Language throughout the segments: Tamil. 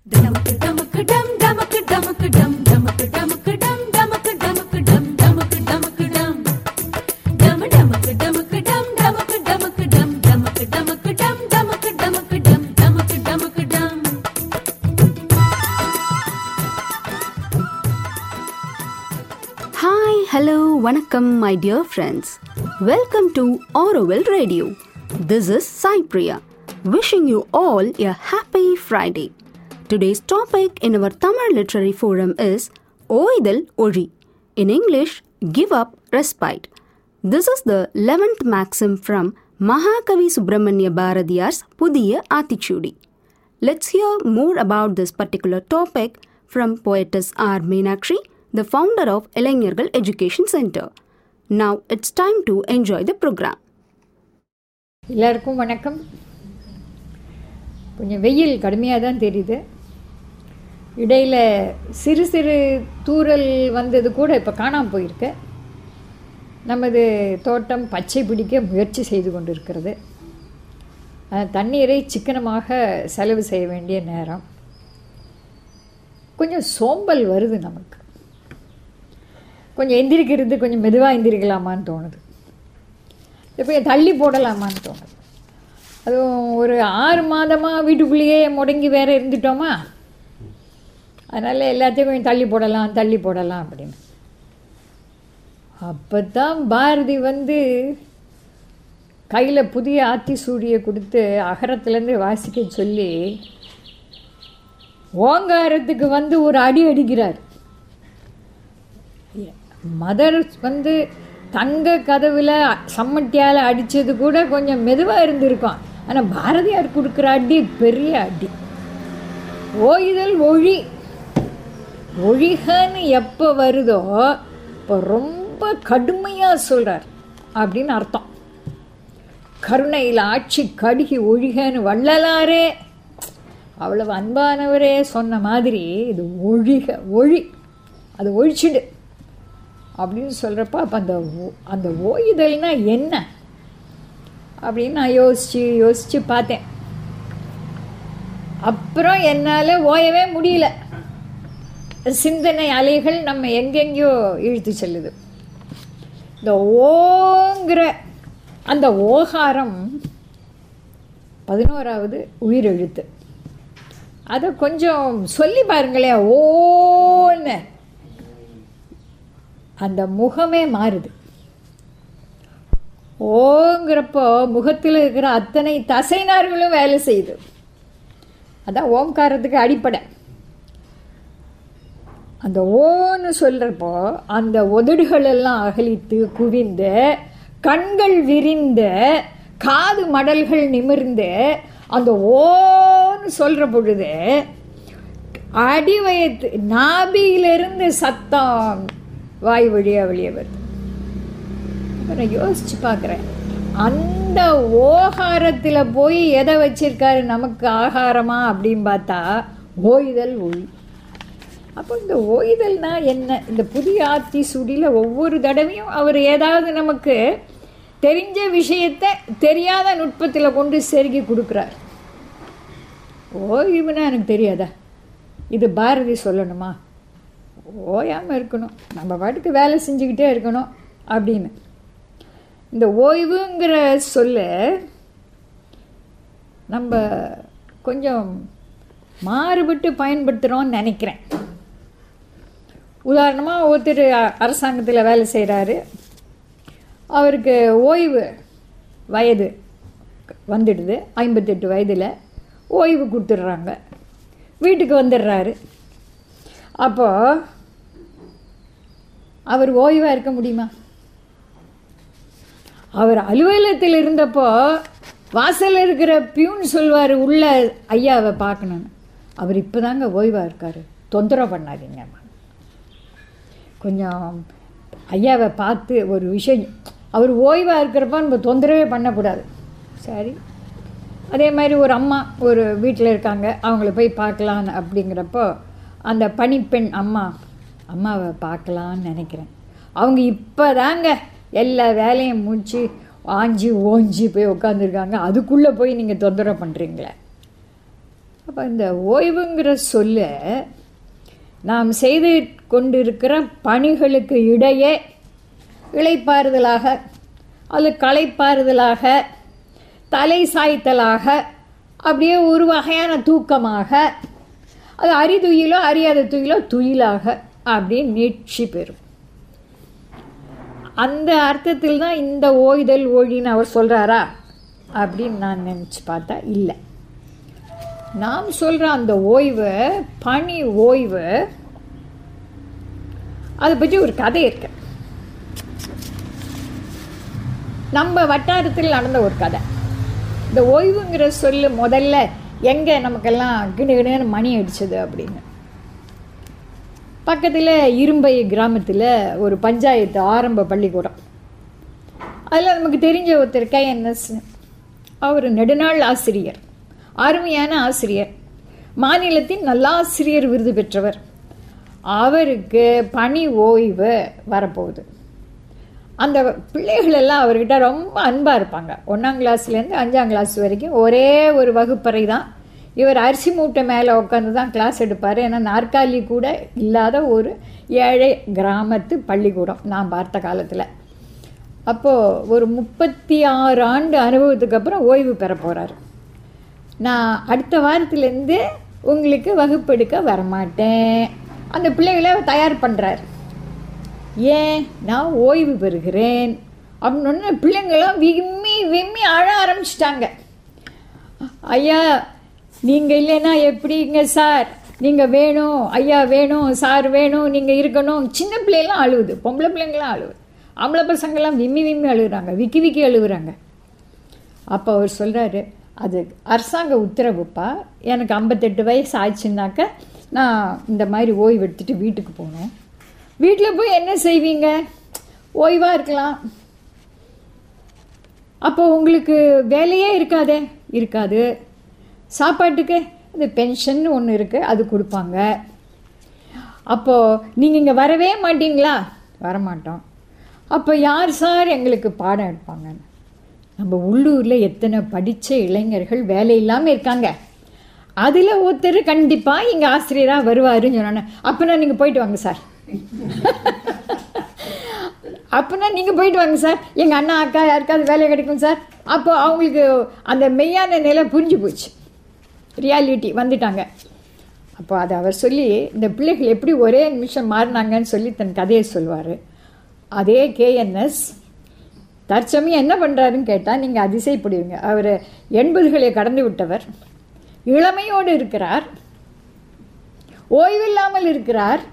டமக்கு டமக்கு டம் டமக்கு டமக்கு டம் டமக்கு டமக்கு டம் டமக்கு டமக்கு டம் டமக்கு டமக்கு டம் டம டமக்கு டமக்கு டம் டமக்கு டமக்கு டம் டமக்கு டமக்கு டம் டமக்கு டமக்கு டம் டமக்கு டமக்கு டம் Hi, hello, vanakkam, my dear friends. Welcome to Auroville Radio. This is Sai Priya, wishing you all a happy Friday. Today's topic in our Tamil Literary Forum is Oidal Ori. In English, give up respite. This is the 11th maxim from Mahakavi Subramanya Bharadiyar's Pudiya Atichudi. Let's hear more about this particular topic from poetess R. Meenakshi, the founder of Elanyargal Education Center. Now it's time to enjoy the program. எல்லாருக்கும் வணக்கம் கொஞ்சம் வெயில் கடுமையாக தான் தெரியுது இடையில் சிறு சிறு தூறல் வந்தது கூட இப்போ காணாமல் போயிருக்கு நமது தோட்டம் பச்சை பிடிக்க முயற்சி செய்து கொண்டிருக்கிறது அந்த தண்ணீரை சிக்கனமாக செலவு செய்ய வேண்டிய நேரம் கொஞ்சம் சோம்பல் வருது நமக்கு கொஞ்சம் எந்திரிக்கிறது கொஞ்சம் மெதுவாக எந்திரிக்கலாமான்னு தோணுது இப்போ தள்ளி போடலாமான்னு தோணுது அதுவும் ஒரு ஆறு மாதமாக வீட்டுக்குள்ளேயே முடங்கி வேற இருந்துட்டோமா அதனால் எல்லாத்தையும் கொஞ்சம் தள்ளி போடலாம் தள்ளி போடலாம் அப்படின்னு அப்போ தான் பாரதி வந்து கையில் புதிய ஆத்தி சூடியை கொடுத்து அகரத்துலேருந்து வாசிக்க சொல்லி ஓங்காரத்துக்கு வந்து ஒரு அடி அடிக்கிறார் மதர் வந்து தங்க கதவில் சம்மட்டியால் அடித்தது கூட கொஞ்சம் மெதுவாக இருந்திருக்கும் ஆனால் பாரதியார் கொடுக்குற அடி பெரிய அடி ஓய்தல் ஒழி ஒழிகன்னு எப்போ வருதோ இப்போ ரொம்ப கடுமையாக சொல்கிறார் அப்படின்னு அர்த்தம் கருணையில் ஆட்சி கடுகி ஒழிகன்னு வள்ளலாரே அவ்வளவு அன்பானவரே சொன்ன மாதிரி இது ஒழிக ஒழி அது ஒழிச்சிடு அப்படின்னு சொல்கிறப்ப அப்போ அந்த ஓ- அந்த ஓய்தல்னா என்ன அப்படின்னு நான் யோசித்து யோசித்து பார்த்தேன் அப்புறம் என்னால் ஓயவே முடியல சிந்தனை அலைகள் நம்ம எங்கெங்கேயோ இழுத்து செல்லுது இந்த ஓங்கிற அந்த ஓகாரம் பதினோராவது உயிரெழுத்து அதை கொஞ்சம் சொல்லி பாருங்களேன் ஓன்னு அந்த முகமே மாறுது ஓங்கிறப்போ முகத்தில் இருக்கிற அத்தனை தசைநார்களும் வேலை செய்யுது அதான் ஓம்காரத்துக்கு அடிப்படை அந்த ஓன்னு சொல்கிறப்போ அந்த உதடுகள் எல்லாம் அகலித்து குவிந்து கண்கள் விரிந்து காது மடல்கள் நிமிர்ந்து அந்த ஓன்னு சொல்கிற பொழுது அடிவயத்து நாபியிலிருந்து சத்தம் வாய் வழியாக வெளியே வருது அப்ப நான் யோசிச்சு பார்க்குறேன் அந்த ஓகாரத்தில் போய் எதை வச்சிருக்காரு நமக்கு ஆகாரமா அப்படின்னு பார்த்தா ஓய்தல் ஒளி அப்போ இந்த ஓய்தல்னா என்ன இந்த புதிய ஆத்தி சுடியில் ஒவ்வொரு தடவையும் அவர் ஏதாவது நமக்கு தெரிஞ்ச விஷயத்தை தெரியாத நுட்பத்தில் கொண்டு செருகி கொடுக்குறார் ஓய்வுனா எனக்கு தெரியாதா இது பாரதி சொல்லணுமா ஓயாமல் இருக்கணும் நம்ம பாட்டுக்கு வேலை செஞ்சுக்கிட்டே இருக்கணும் அப்படின்னு இந்த ஓய்வுங்கிற சொல்ல நம்ம கொஞ்சம் மாறுபட்டு பயன்படுத்துகிறோம்னு நினைக்கிறேன் உதாரணமாக ஒருத்தர் அ- அரசாங்கத்தில் வேலை செய்கிறாரு அவருக்கு ஓய்வு வயது வந்துடுது ஐம்பத்தெட்டு வயதில் ஓய்வு கொடுத்துட்றாங்க வீட்டுக்கு வந்துடுறாரு அப்போ அவர் ஓய்வாக இருக்க முடியுமா அவர் அலுவலகத்தில் இருந்தப்போ வாசல்ல இருக்கிற பியூன் சொல்வார் உள்ள ஐயாவை பார்க்கணுன்னு அவர் இப்போதாங்க ஓய்வாக இருக்கார் தொந்தரவு பண்ணாதீங்க கொஞ்சம் ஐயாவை பார்த்து ஒரு விஷயம் அவர் ஓய்வாக இருக்கிறப்ப நம்ம தொந்தரவே பண்ணக்கூடாது சரி அதே மாதிரி ஒரு அம்மா ஒரு வீட்டில் இருக்காங்க அவங்கள போய் பார்க்கலாம் அப்படிங்கிறப்போ அந்த பணிப்பெண் அம்மா அம்மாவை பார்க்கலான்னு நினைக்கிறேன் அவங்க இப்போ தாங்க எல்லா வேலையும் முடிச்சு ஆஞ்சி ஓஞ்சி போய் உட்காந்துருக்காங்க அதுக்குள்ளே போய் நீங்கள் தொந்தரவு பண்ணுறீங்களே அப்போ இந்த ஓய்வுங்கிற சொல்ல நாம் செய்து கொண்டிருக்கிற பணிகளுக்கு இடையே இளைப்பாறுதலாக அது களைப்பாறுதலாக தலை சாய்த்தலாக அப்படியே ஒரு வகையான தூக்கமாக அது அறிதுயிலோ அறியாத துயிலோ துயிலாக அப்படின்னு நீட்சி பெறும் அந்த அர்த்தத்தில் தான் இந்த ஓய்தல் ஓழின்னு அவர் சொல்கிறாரா அப்படின்னு நான் நினச்சி பார்த்தா இல்லை நாம் சொல்கிற அந்த ஓய்வு பனி ஓய்வு அதை பற்றி ஒரு கதை இருக்கு நம்ம வட்டாரத்தில் நடந்த ஒரு கதை இந்த ஓய்வுங்கிற சொல்லு முதல்ல எங்கே நமக்கெல்லாம் கிணுகிணுன்னு மணி அடிச்சது அப்படின்னு பக்கத்தில் இரும்பை கிராமத்தில் ஒரு பஞ்சாயத்து ஆரம்ப பள்ளிக்கூடம் அதில் நமக்கு தெரிஞ்ச ஒருத்தர் கேஎன்எஸ் அவர் நெடுநாள் ஆசிரியர் அருமையான ஆசிரியர் மாநிலத்தின் நல்லாசிரியர் விருது பெற்றவர் அவருக்கு பணி ஓய்வு வரப்போகுது அந்த பிள்ளைகள் எல்லாம் அவர்கிட்ட ரொம்ப அன்பாக இருப்பாங்க ஒன்றாம் கிளாஸ்லேருந்து அஞ்சாம் கிளாஸ் வரைக்கும் ஒரே ஒரு வகுப்பறை தான் இவர் அரிசி மூட்டை மேலே உட்காந்து தான் கிளாஸ் எடுப்பார் ஏன்னா நாற்காலி கூட இல்லாத ஒரு ஏழை கிராமத்து பள்ளிக்கூடம் நான் பார்த்த காலத்தில் அப்போது ஒரு முப்பத்தி ஆறு ஆண்டு அனுபவத்துக்கு அப்புறம் ஓய்வு பெற போகிறாரு நான் அடுத்த வாரத்துலேருந்து உங்களுக்கு வகுப்பெடுக்க வரமாட்டேன் அந்த பிள்ளைகளை தயார் பண்ணுறார் ஏன் நான் ஓய்வு பெறுகிறேன் அப்படின்னு பிள்ளைங்களாம் விம்மி விம்மி அழ ஆரம்பிச்சிட்டாங்க ஐயா நீங்கள் இல்லைன்னா எப்படிங்க சார் நீங்கள் வேணும் ஐயா வேணும் சார் வேணும் நீங்கள் இருக்கணும் சின்ன பிள்ளைலாம் அழுவுது பொம்பளை பிள்ளைங்களாம் அழுவுது ஆம்பளை பசங்கள்லாம் விம்மி விம்மி அழுகுறாங்க விக்கி விக்கி அழுகுறாங்க அப்போ அவர் சொல்கிறாரு அது அரசாங்க உத்தரவுப்பா எனக்கு ஐம்பத்தெட்டு வயசு ஆச்சுன்னாக்க நான் இந்த மாதிரி ஓய்வு எடுத்துகிட்டு வீட்டுக்கு போகணும் வீட்டில் போய் என்ன செய்வீங்க ஓய்வாக இருக்கலாம் அப்போ உங்களுக்கு வேலையே இருக்காதே இருக்காது சாப்பாட்டுக்கு இந்த பென்ஷன் ஒன்று இருக்குது அது கொடுப்பாங்க அப்போது நீங்கள் இங்கே வரவே மாட்டீங்களா வரமாட்டோம் அப்போ யார் சார் எங்களுக்கு பாடம் எடுப்பாங்க நம்ம உள்ளூரில் எத்தனை படித்த இளைஞர்கள் வேலை இல்லாமல் இருக்காங்க அதில் ஒருத்தர் கண்டிப்பாக இங்கே ஆசிரியராக வருவாருன்னு சொன்னானே அப்போனா நீங்கள் போயிட்டு வாங்க சார் அப்போனா நீங்கள் போயிட்டு வாங்க சார் எங்கள் அண்ணா அக்கா யாருக்காவது வேலை கிடைக்கும் சார் அப்போ அவங்களுக்கு அந்த மெய்யான நிலை புரிஞ்சு போச்சு ரியாலிட்டி வந்துட்டாங்க அப்போ அதை அவர் சொல்லி இந்த பிள்ளைகள் எப்படி ஒரே நிமிஷம் மாறினாங்கன்னு சொல்லி தன் கதையை சொல்வார் அதே கேஎன்எஸ் தற்சமயம் என்ன பண்ணுறாருன்னு கேட்டால் நீங்கள் அதிசயப்படுவீங்க அவர் எண்பதுகளை கடந்து விட்டவர் இளமையோடு இருக்கிறார் ஓய்வில்லாமல் இருக்கிறார்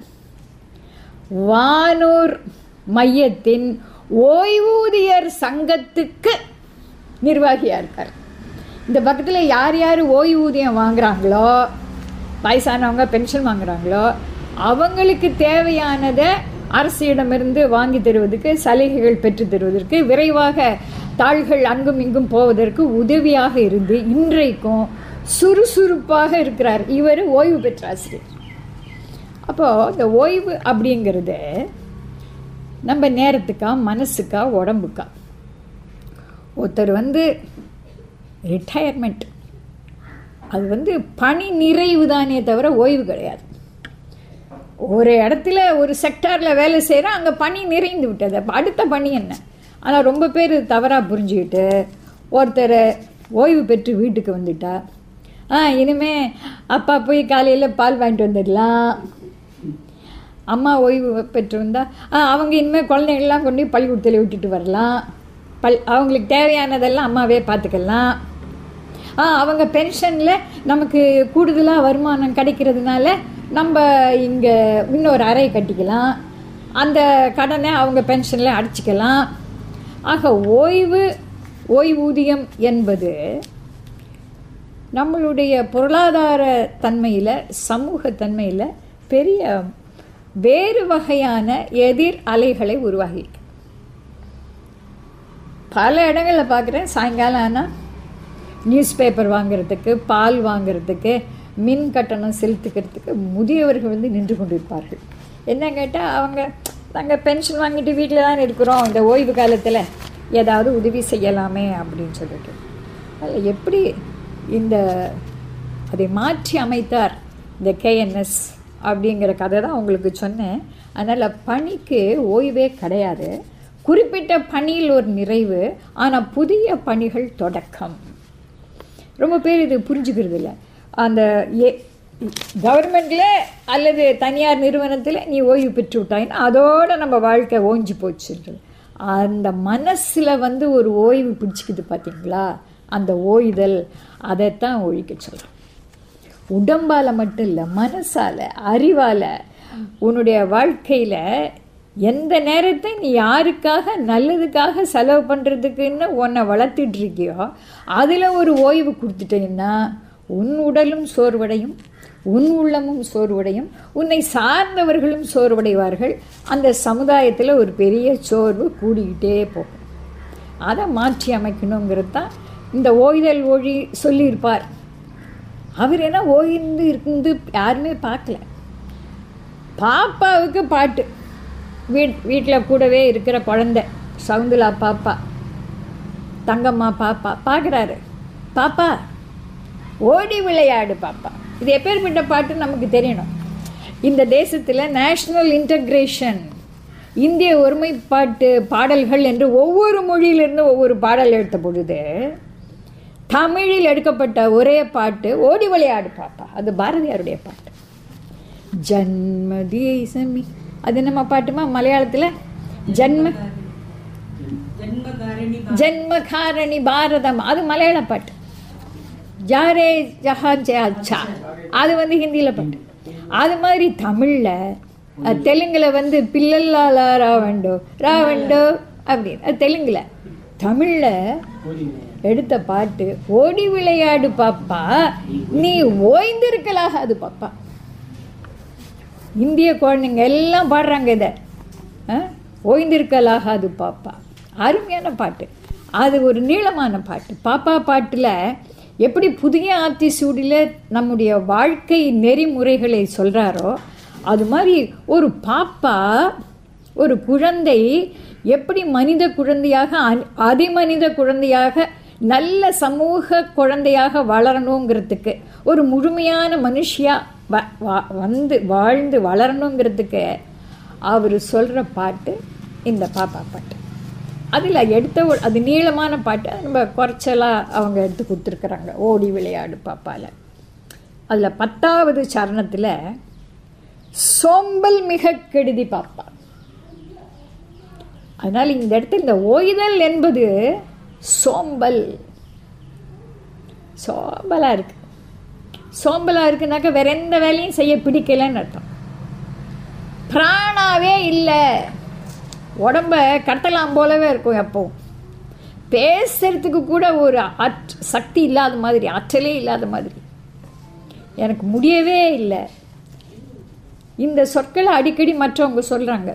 வானூர் மையத்தின் ஓய்வூதியர் சங்கத்துக்கு நிர்வாகியாக இருக்கார் இந்த பக்கத்தில் யார் யார் ஓய்வூதியம் வாங்குறாங்களோ வயசானவங்க பென்ஷன் வாங்குறாங்களோ அவங்களுக்கு தேவையானதை அரசிடமிருந்து வாங்கி தருவதற்கு சலுகைகள் பெற்று தருவதற்கு விரைவாக தாள்கள் அங்கும் இங்கும் போவதற்கு உதவியாக இருந்து இன்றைக்கும் சுறுசுறுப்பாக இருக்கிறார் இவர் ஓய்வு பெற்ற ஆசிரியர் அப்போது இந்த ஓய்வு அப்படிங்கிறது நம்ம நேரத்துக்கா மனசுக்கா உடம்புக்கா ஒருத்தர் வந்து ரிட்டையர்மெண்ட் அது வந்து பணி நிறைவு தானே தவிர ஓய்வு கிடையாது ஒரு இடத்துல ஒரு செக்டாரில் வேலை செய்கிறோம் அங்கே பணி நிறைந்து விட்டது அப்போ அடுத்த பணி என்ன ஆனால் ரொம்ப பேர் தவறாக புரிஞ்சுக்கிட்டு ஒருத்தர் ஓய்வு பெற்று வீட்டுக்கு வந்துட்டா ஆ இனிமே அப்பா போய் காலையில் பால் வாங்கிட்டு வந்துடலாம் அம்மா ஓய்வு பெற்று வந்தால் ஆ அவங்க இனிமேல் குழந்தைங்கள்லாம் கொண்டு போய் பள்ளிக்கூடத்தில் விட்டுட்டு வரலாம் பல் அவங்களுக்கு தேவையானதெல்லாம் அம்மாவே பார்த்துக்கலாம் ஆ அவங்க பென்ஷனில் நமக்கு கூடுதலாக வருமானம் கிடைக்கிறதுனால நம்ம இங்கே இன்னொரு அறை கட்டிக்கலாம் அந்த கடனை அவங்க பென்ஷனில் அடைச்சிக்கலாம் ஆக ஓய்வு ஓய்வூதியம் என்பது நம்மளுடைய பொருளாதார தன்மையில் சமூக தன்மையில் பெரிய வேறு வகையான எதிர் அலைகளை உருவாகி பல இடங்களில் பார்க்குறேன் சாயங்காலம் ஆனால் நியூஸ் பேப்பர் வாங்குறதுக்கு பால் வாங்குறதுக்கு மின் கட்டணம் செலுத்துக்கிறதுக்கு முதியவர்கள் வந்து நின்று கொண்டிருப்பார்கள் என்ன கேட்டால் அவங்க நாங்கள் பென்ஷன் வாங்கிட்டு வீட்டில் தான் இருக்கிறோம் இந்த ஓய்வு காலத்தில் ஏதாவது உதவி செய்யலாமே அப்படின்னு சொல்லிட்டு அதில் எப்படி இந்த அதை மாற்றி அமைத்தார் இந்த கேஎன்எஸ் அப்படிங்கிற கதை தான் உங்களுக்கு சொன்னேன் அதனால் பணிக்கு ஓய்வே கிடையாது குறிப்பிட்ட பணியில் ஒரு நிறைவு ஆனால் புதிய பணிகள் தொடக்கம் ரொம்ப பேர் இது புரிஞ்சுக்கிறது இல்லை அந்த ஏ கவர்மெண்ட்டில் அல்லது தனியார் நிறுவனத்தில் நீ ஓய்வு பெற்று விட்டாயின்னா அதோட நம்ம வாழ்க்கை ஓஞ்சி போச்சுன்றது அந்த மனசில் வந்து ஒரு ஓய்வு பிடிச்சிக்குது பார்த்தீங்களா அந்த ஓய்தல் அதைத்தான் ஒழிக்க சொல்கிறேன் உடம்பால் மட்டும் இல்லை மனசால் அறிவால் உன்னுடைய வாழ்க்கையில் எந்த நேரத்தை நீ யாருக்காக நல்லதுக்காக செலவு பண்ணுறதுக்குன்னு உன்னை வளர்த்துட்டு இருக்கியோ அதில் ஒரு ஓய்வு கொடுத்துட்டீங்கன்னா உன் உடலும் சோர்வடையும் உன் உள்ளமும் சோர்வடையும் உன்னை சார்ந்தவர்களும் சோர்வடைவார்கள் அந்த சமுதாயத்தில் ஒரு பெரிய சோர்வு கூடிக்கிட்டே போகும் அதை மாற்றி அமைக்கணுங்கிறது தான் இந்த ஓய்தல் ஒழி சொல்லியிருப்பார் அவர் என்ன ஓய்ந்து இருந்து யாருமே பார்க்கல பாப்பாவுக்கு பாட்டு வீட் வீட்டில் கூடவே இருக்கிற குழந்தை சவுந்தலா பாப்பா தங்கம்மா பாப்பா பார்க்குறாரு பாப்பா ஓடி விளையாடு பாப்பா இது எப்பேற்பட்ட பாட்டு நமக்கு தெரியணும் இந்த தேசத்தில் நேஷ்னல் இன்டகிரேஷன் இந்திய ஒருமைப்பாட்டு பாடல்கள் என்று ஒவ்வொரு மொழியிலிருந்து ஒவ்வொரு பாடல் எடுத்த பொழுது தமிழில் எடுக்கப்பட்ட ஒரே பாட்டு ஓடி விளையாடு பாப்பா அது பாரதியாருடைய பாட்டு ஜன்மதேசமி அது நம்ம பாட்டுமா மலையாளத்தில் ஜன்ம ஜன்மகாரணி பாரதம் அது மலையாள பாட்டு ஜாரே ஜஹான் ஜே அச்சா அது வந்து ஹிந்தியில் பாட்டு அது மாதிரி தமிழில் தெலுங்கில் வந்து பில்லல்லாலா ராவண்டோ ராவண்டோ அப்படின்னு அது தெலுங்கில் தமிழில் எடுத்த பாட்டு ஓடி விளையாடு பாப்பா நீ ஓய்ந்திருக்கலாகாது பாப்பா இந்திய குழந்தைங்க எல்லாம் பாடுறாங்க இதை ஓய்ந்திருக்கலாகாது பாப்பா அருமையான பாட்டு அது ஒரு நீளமான பாட்டு பாப்பா பாட்டில் எப்படி புதிய ஆத்திசூடியில் நம்முடைய வாழ்க்கை நெறிமுறைகளை சொல்கிறாரோ அது மாதிரி ஒரு பாப்பா ஒரு குழந்தை எப்படி மனித குழந்தையாக அதிமனித குழந்தையாக நல்ல சமூக குழந்தையாக வளரணுங்கிறதுக்கு ஒரு முழுமையான மனுஷியாக வ வந்து வாழ்ந்து வளரணுங்கிறதுக்கு அவர் சொல்கிற பாட்டு இந்த பாப்பா பாட்டு அதில் எடுத்த அது நீளமான பாட்டு நம்ம குறைச்சலாக அவங்க எடுத்து கொடுத்துருக்குறாங்க ஓடி விளையாடு பாப்பாவில் அதில் பத்தாவது சரணத்தில் சோம்பல் மிக கெடுதி பாப்பா அதனால் இந்த இடத்துல இந்த ஓய்தல் என்பது சோம்பல் சோம்பலாக இருக்கு சோம்பலாக இருக்குனாக்கா வேற எந்த வேலையும் செய்ய பிடிக்கலன்னு அர்த்தம் பிராணாவே இல்லை உடம்ப கட்டலாம் போலவே இருக்கும் எப்பவும் பேசுறதுக்கு கூட ஒரு அட் சக்தி இல்லாத மாதிரி ஆற்றலே இல்லாத மாதிரி எனக்கு முடியவே இல்லை இந்த சொற்களை அடிக்கடி மற்றவங்க சொல்கிறாங்க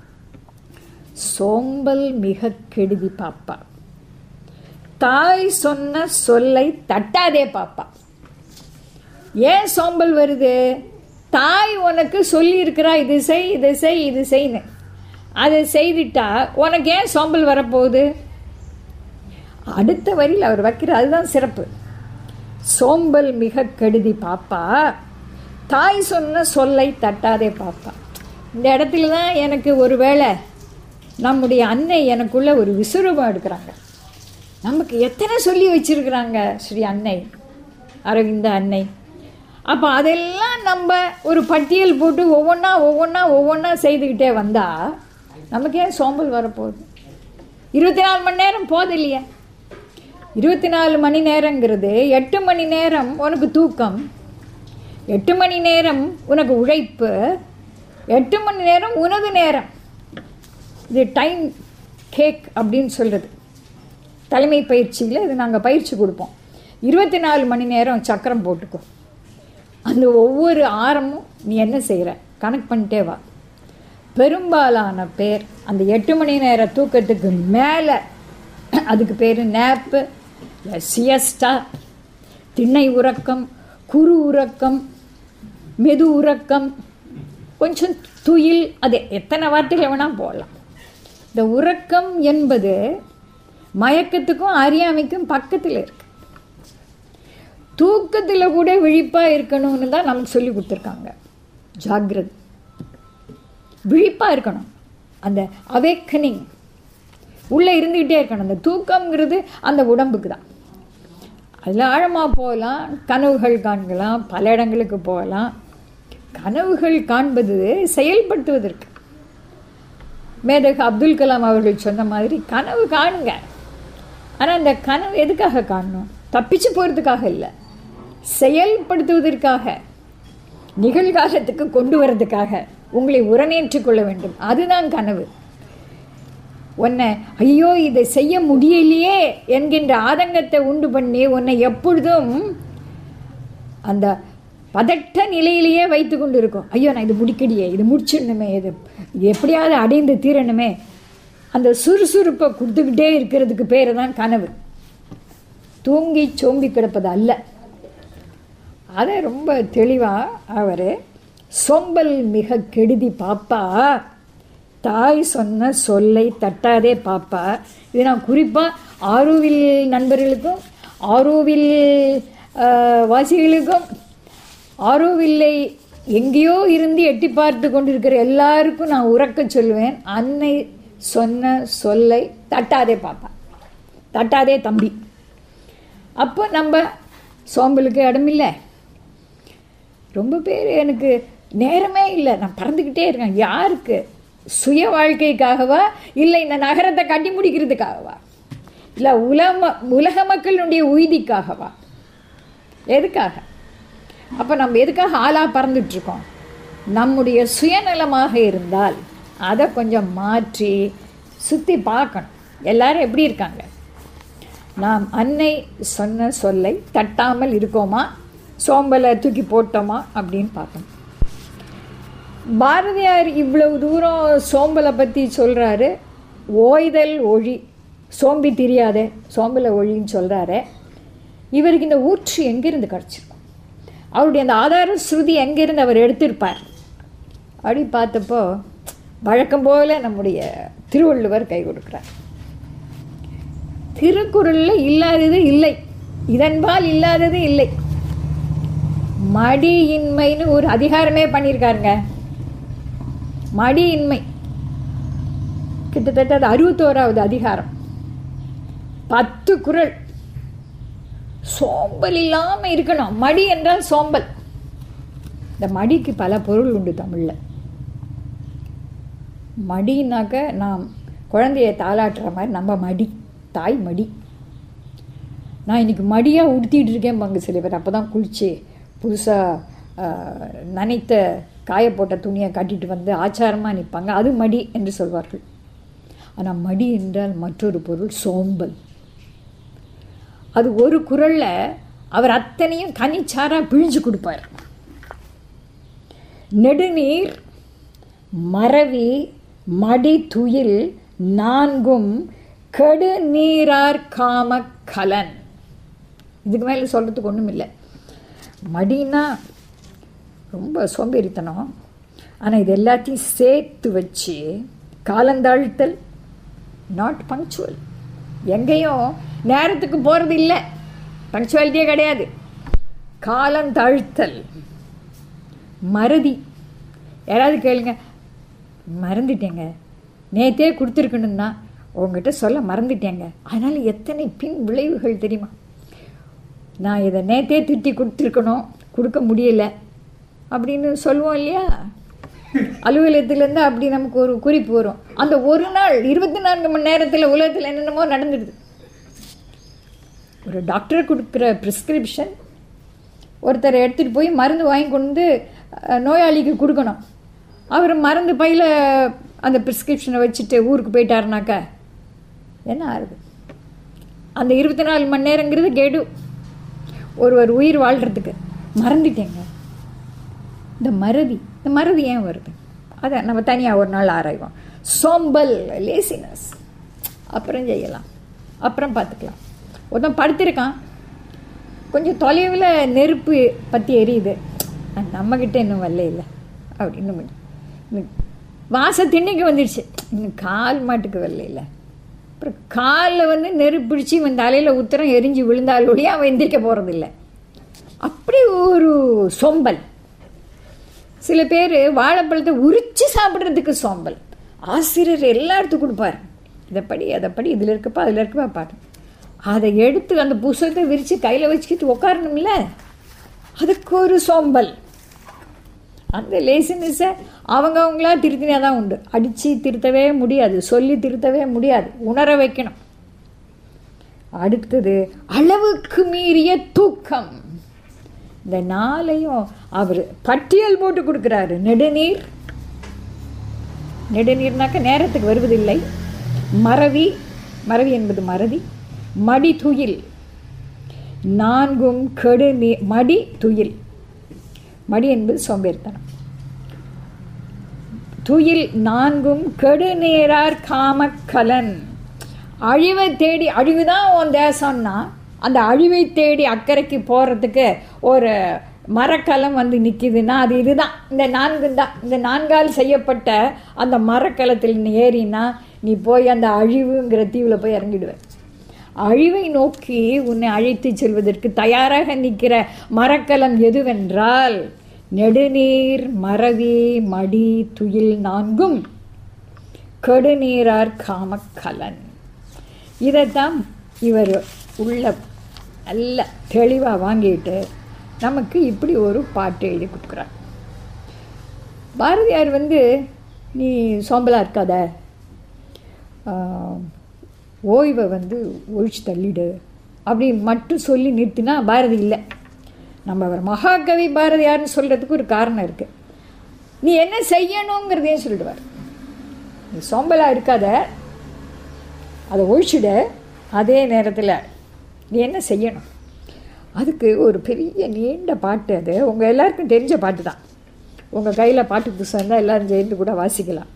சோம்பல் மிக கெடுதி பாப்பா தாய் சொன்ன சொல்லை தட்டாதே பாப்பா ஏன் சோம்பல் வருது தாய் உனக்கு சொல்லியிருக்கிறா இது செய் இது செய் இது செய்ன்னு அதை செய்துட்டா உனக்கு ஏன் சோம்பல் வரப்போகுது அடுத்த வரியில் அவர் வைக்கிற அதுதான் சிறப்பு சோம்பல் மிக கெடுதி பாப்பா தாய் சொன்ன சொல்லை தட்டாதே பாப்பா இந்த இடத்துல தான் எனக்கு ஒரு வேளை நம்முடைய அன்னை எனக்குள்ள ஒரு விசுரூபம் எடுக்கிறாங்க நமக்கு எத்தனை சொல்லி வச்சிருக்கிறாங்க ஸ்ரீ அன்னை அரவிந்த அன்னை அப்போ அதெல்லாம் நம்ம ஒரு பட்டியல் போட்டு ஒவ்வொன்றா ஒவ்வொன்றா ஒவ்வொன்றா செய்துக்கிட்டே வந்தால் நமக்கு ஏன் சோம்பல் வரப்போகுது இருபத்தி நாலு மணி நேரம் போதும் இல்லையா இருபத்தி நாலு மணி நேரங்கிறது எட்டு மணி நேரம் உனக்கு தூக்கம் எட்டு மணி நேரம் உனக்கு உழைப்பு எட்டு மணி நேரம் உனது நேரம் இது டைம் கேக் அப்படின்னு சொல்கிறது தலைமை பயிற்சியில் இது நாங்கள் பயிற்சி கொடுப்போம் இருபத்தி நாலு மணி நேரம் சக்கரம் போட்டுக்கோ அந்த ஒவ்வொரு ஆரமும் நீ என்ன செய்கிற கணக்கு பண்ணிட்டே வா பெரும்பாலான பேர் அந்த எட்டு மணி நேர தூக்கத்துக்கு மேலே அதுக்கு பேர் நேப்பு சியஸ்டா திண்ணை உறக்கம் குறு உறக்கம் மெது உறக்கம் கொஞ்சம் துயில் அது எத்தனை வார்த்தைகள் வேணால் போடலாம் இந்த உறக்கம் என்பது மயக்கத்துக்கும் அறியாமைக்கும் பக்கத்தில் இருக்கு தூக்கத்தில் கூட விழிப்பாக இருக்கணும்னு தான் நமக்கு சொல்லி கொடுத்துருக்காங்க ஜாக்கிரதை விழிப்பாக இருக்கணும் அந்த அவேக்கனிங் உள்ளே இருந்துக்கிட்டே இருக்கணும் அந்த தூக்கம்ங்கிறது அந்த உடம்புக்கு தான் அதில் ஆழமாக போகலாம் கனவுகள் காண்கலாம் பல இடங்களுக்கு போகலாம் கனவுகள் காண்பது செயல்படுத்துவதற்கு மேதக அப்துல் கலாம் அவர்கள் சொன்ன மாதிரி கனவு காணுங்க ஆனால் அந்த கனவு எதுக்காக காணணும் தப்பிச்சு போகிறதுக்காக இல்லை செயல்படுத்துவதற்காக நிகழ்காலத்துக்கு கொண்டு வரதுக்காக உங்களை உரநேற்றுக் கொள்ள வேண்டும் அதுதான் கனவு உன்னை ஐயோ இதை செய்ய முடியலையே என்கின்ற ஆதங்கத்தை உண்டு பண்ணி உன்னை எப்பொழுதும் அந்த பதட்ட நிலையிலேயே வைத்து கொண்டு இருக்கும் ஐயோ நான் இது முடிக்கலையே இது முடிச்சிடணுமே இது இது எப்படியாவது அடைந்து தீரணுமே அந்த சுறுசுறுப்பை கொடுத்துக்கிட்டே இருக்கிறதுக்கு பேர் தான் கனவு தூங்கி சோம்பி கிடப்பது அல்ல அதை ரொம்ப தெளிவாக அவர் சோம்பல் மிக கெடுதி பாப்பா தாய் சொன்ன சொல்லை தட்டாதே பாப்பா இது நான் குறிப்பாக ஆரோவில் நண்பர்களுக்கும் ஆரோவில் ஆஹ், வாசிகளுக்கும் ஆரோவில்லை எங்கேயோ இருந்து எட்டி பார்த்து கொண்டிருக்கிற எல்லாருக்கும் நான் உறக்க சொல்லுவேன் அன்னை சொன்ன சொல்லை தட்டாதே பாப்பா தட்டாதே தம்பி அப்போ நம்ம சோம்பலுக்கு இடமில்லை ரொம்ப பேர் எனக்கு நேரமே இல்லை நான் பறந்துக்கிட்டே இருக்கேன் யாருக்கு சுய வாழ்க்கைக்காகவா இல்லை இந்த நகரத்தை கட்டி முடிக்கிறதுக்காகவா இல்லை உலக உலக மக்களுடைய உய்திக்காகவா எதுக்காக அப்போ நம்ம எதுக்காக ஆளாக பறந்துட்டுருக்கோம் நம்முடைய சுயநலமாக இருந்தால் அதை கொஞ்சம் மாற்றி சுற்றி பார்க்கணும் எல்லாரும் எப்படி இருக்காங்க நாம் அன்னை சொன்ன சொல்லை தட்டாமல் இருக்கோமா சோம்பலை தூக்கி போட்டோமா அப்படின்னு பார்க்கணும் பாரதியார் இவ்வளவு தூரம் சோம்பலை பற்றி சொல்கிறாரு ஓய்தல் ஒழி சோம்பி தெரியாதே சோம்பலை ஒழின்னு சொல்கிறாரு இவருக்கு இந்த ஊற்று எங்கேருந்து கிடச்சிருக்கும் அவருடைய அந்த ஆதார ஸ்ருதி எங்கேருந்து அவர் எடுத்திருப்பார் அப்படி பார்த்தப்போ வழக்கம் போல நம்முடைய திருவள்ளுவர் கை கொடுக்குறார் திருக்குறளில் இல்லாதது இல்லை இதன்பால் இல்லாதது இல்லை மடியின்மைன்னு ஒரு அதிகாரமே பண்ணியிருக்காருங்க மடியின்மை கிட்டத்தட்ட அது அறுபத்தோராவது அதிகாரம் பத்து குறள் சோம்பல் இல்லாமல் இருக்கணும் மடி என்றால் சோம்பல் இந்த மடிக்கு பல பொருள் உண்டு தமிழில் மடினாக்க நாம் குழந்தைய தாளாட்டுற மாதிரி நம்ம மடி தாய் மடி நான் இன்னைக்கு மடியாக உடுத்திட்டு இருக்கேன் பங்கு சில பேர் அப்போ தான் குளிச்சு புதுசாக நனைத்த காய போட்ட துணியை கட்டிட்டு வந்து ஆச்சாரமாக நிற்பாங்க அது மடி என்று சொல்வார்கள் ஆனால் மடி என்றால் மற்றொரு பொருள் சோம்பல் அது ஒரு குரல்ல அவர் அத்தனையும் கனிச்சாரா பிழிஞ்சு கொடுப்பார் நெடுநீர் மறவி மடி துயில் நான்கும் கெடு நீரார் காம கலன் இதுக்கு மேலே சொல்கிறதுக்கு ஒன்றும் இல்லை மடினா ரொம்ப சோம்பேறித்தனம் ஆனால் இது எல்லாத்தையும் சேர்த்து வச்சு காலந்தாழ்த்தல் நாட் பங்க்சுவல் எங்கேயும் நேரத்துக்கு போகிறது இல்லை பங்க்சுவாலிட்டியே கிடையாது காலந்தாழ்த்தல் மறதி யாராவது கேளுங்க மறந்துட்டேங்க நேத்தே கொடுத்துருக்கணும்னா உங்ககிட்ட சொல்ல மறந்துட்டேங்க அதனால் எத்தனை பின் விளைவுகள் தெரியுமா நான் இதை நேத்தே திட்டி கொடுத்துருக்கணும் கொடுக்க முடியல அப்படின்னு சொல்லுவோம் இல்லையா அலுவலகத்துலேருந்து அப்படி நமக்கு ஒரு குறிப்பு வரும் அந்த ஒரு நாள் இருபத்தி நான்கு மணி நேரத்தில் உலகத்தில் என்னென்னமோ நடந்துடுது ஒரு டாக்டர் கொடுக்குற ப்ரிஸ்கிரிப்ஷன் ஒருத்தர் எடுத்துகிட்டு போய் மருந்து வாங்கி கொண்டு வந்து அஹ், நோயாளிக்கு கொடுக்கணும் அவர் மருந்து பையில் அந்த ப்ரிஸ்கிரிப்ஷனை வச்சுட்டு ஊருக்கு போயிட்டாருனாக்கா என்ன ஆகுது அந்த இருபத்தி நாலு மணி நேரங்கிறது கெடு ஒருவர் உயிர் வாழ்கிறதுக்கு மறந்துட்டேங்க இந்த மறதி இந்த மறதி ஏன் வருது அதை நம்ம தனியாக ஒரு நாள் ஆராய்வோம் சோம்பல் லேசினஸ் அப்புறம் செய்யலாம் அப்புறம் பார்த்துக்கலாம் ஒருத்தன் படுத்திருக்கான் கொஞ்சம் தொலைவில் நெருப்பு பற்றி எரியுது அஹ், நம்மக்கிட்ட இன்னும் வரல இல்லை அப்படின்னு இன்னும் இன்னும் வாச திண்ணைக்கு வந்துடுச்சு இன்னும் கால் மாட்டுக்கு வரல இல்லை அப்புறம் காலில் வந்து நெருப்பு பிடிச்சி இவன் தலையில் உத்தரம் எரிஞ்சு விழுந்தாலொழிய அவன் எந்திரிக்க போகிறதில்ல அப்படி ஒரு சோம்பல் சில பேர் வாழைப்பழத்தை உரிச்சு சாப்பிட்றதுக்கு சோம்பல் ஆசிரியர் எல்லாத்துக்கும் கொடுப்பார் இதை படி அதை படி இதில் இருக்குப்பா அதில் இருக்குப்பா பாரு அதை எடுத்து அந்த புஸ்தகத்தை விரித்து கையில் வச்சுக்கிட்டு உட்காரணும்ல அதுக்கு ஒரு சோம்பல் அந்த லேசினஸை அவங்க அவங்களா திருத்தினா தான் உண்டு அடித்து திருத்தவே முடியாது சொல்லி திருத்தவே முடியாது உணர வைக்கணும் அடுத்தது அளவுக்கு மீறிய தூக்கம் இந்த நாளையும் அவர் பட்டியல் போட்டு கொடுக்குறாரு நெடுநீர் நெடுநீர்னாக்க நேரத்துக்கு வருவதில்லை மறவி மறவி என்பது மறதி மடி துயில் நான்கும் கெடு நீ மடி துயில் மடி என்பது சோம்பேறித்தனம் துயில் நான்கும் கெடுநேரார் காமக்கலன் அழிவை தேடி அழிவு தான் உன் தேசம்னா அந்த அழிவை தேடி அக்கறைக்கு போகிறதுக்கு ஒரு மரக்கலம் வந்து நிற்கிதுன்னா அது இதுதான் இந்த நான்கு தான் இந்த நான்கால் செய்யப்பட்ட அந்த மரக்கலத்தில் நீ ஏறினா நீ போய் அந்த அழிவுங்கிற தீவில் போய் இறங்கிடுவ அழிவை நோக்கி உன்னை அழைத்து செல்வதற்கு தயாராக நிற்கிற மரக்கலம் எதுவென்றால் நெடுநீர் மறவி மடி துயில் நான்கும் கெடுநீரார் காமக்கலன் இதைத்தான் இவர் உள்ள நல்ல தெளிவாக வாங்கிட்டு நமக்கு இப்படி ஒரு பாட்டு எழுதி கொடுக்குறார் பாரதியார் வந்து நீ சோம்பலாக இருக்காத ஆஹ், ஓய்வை வந்து ஒழிச்சு தள்ளிடு அப்படி மட்டும் சொல்லி நிறுத்தினா பாரதி இல்லை நம்ம அவர் மகாகவி பாரதியார்னு சொல்கிறதுக்கு ஒரு காரணம் இருக்குது நீ என்ன செய்யணுங்கிறதையும் சொல்லிடுவார் நீ சோம்பலாக இருக்காத அதை ஒழிச்சிடு அதே நேரத்தில் நீ என்ன செய்யணும் அதுக்கு ஒரு பெரிய நீண்ட பாட்டு அது உங்கள் எல்லாருக்கும் தெரிஞ்ச பாட்டு தான் உங்கள் கையில் பாட்டு புத்தகம் இருந்தால் எல்லாரும் சேர்ந்து கூட வாசிக்கலாம்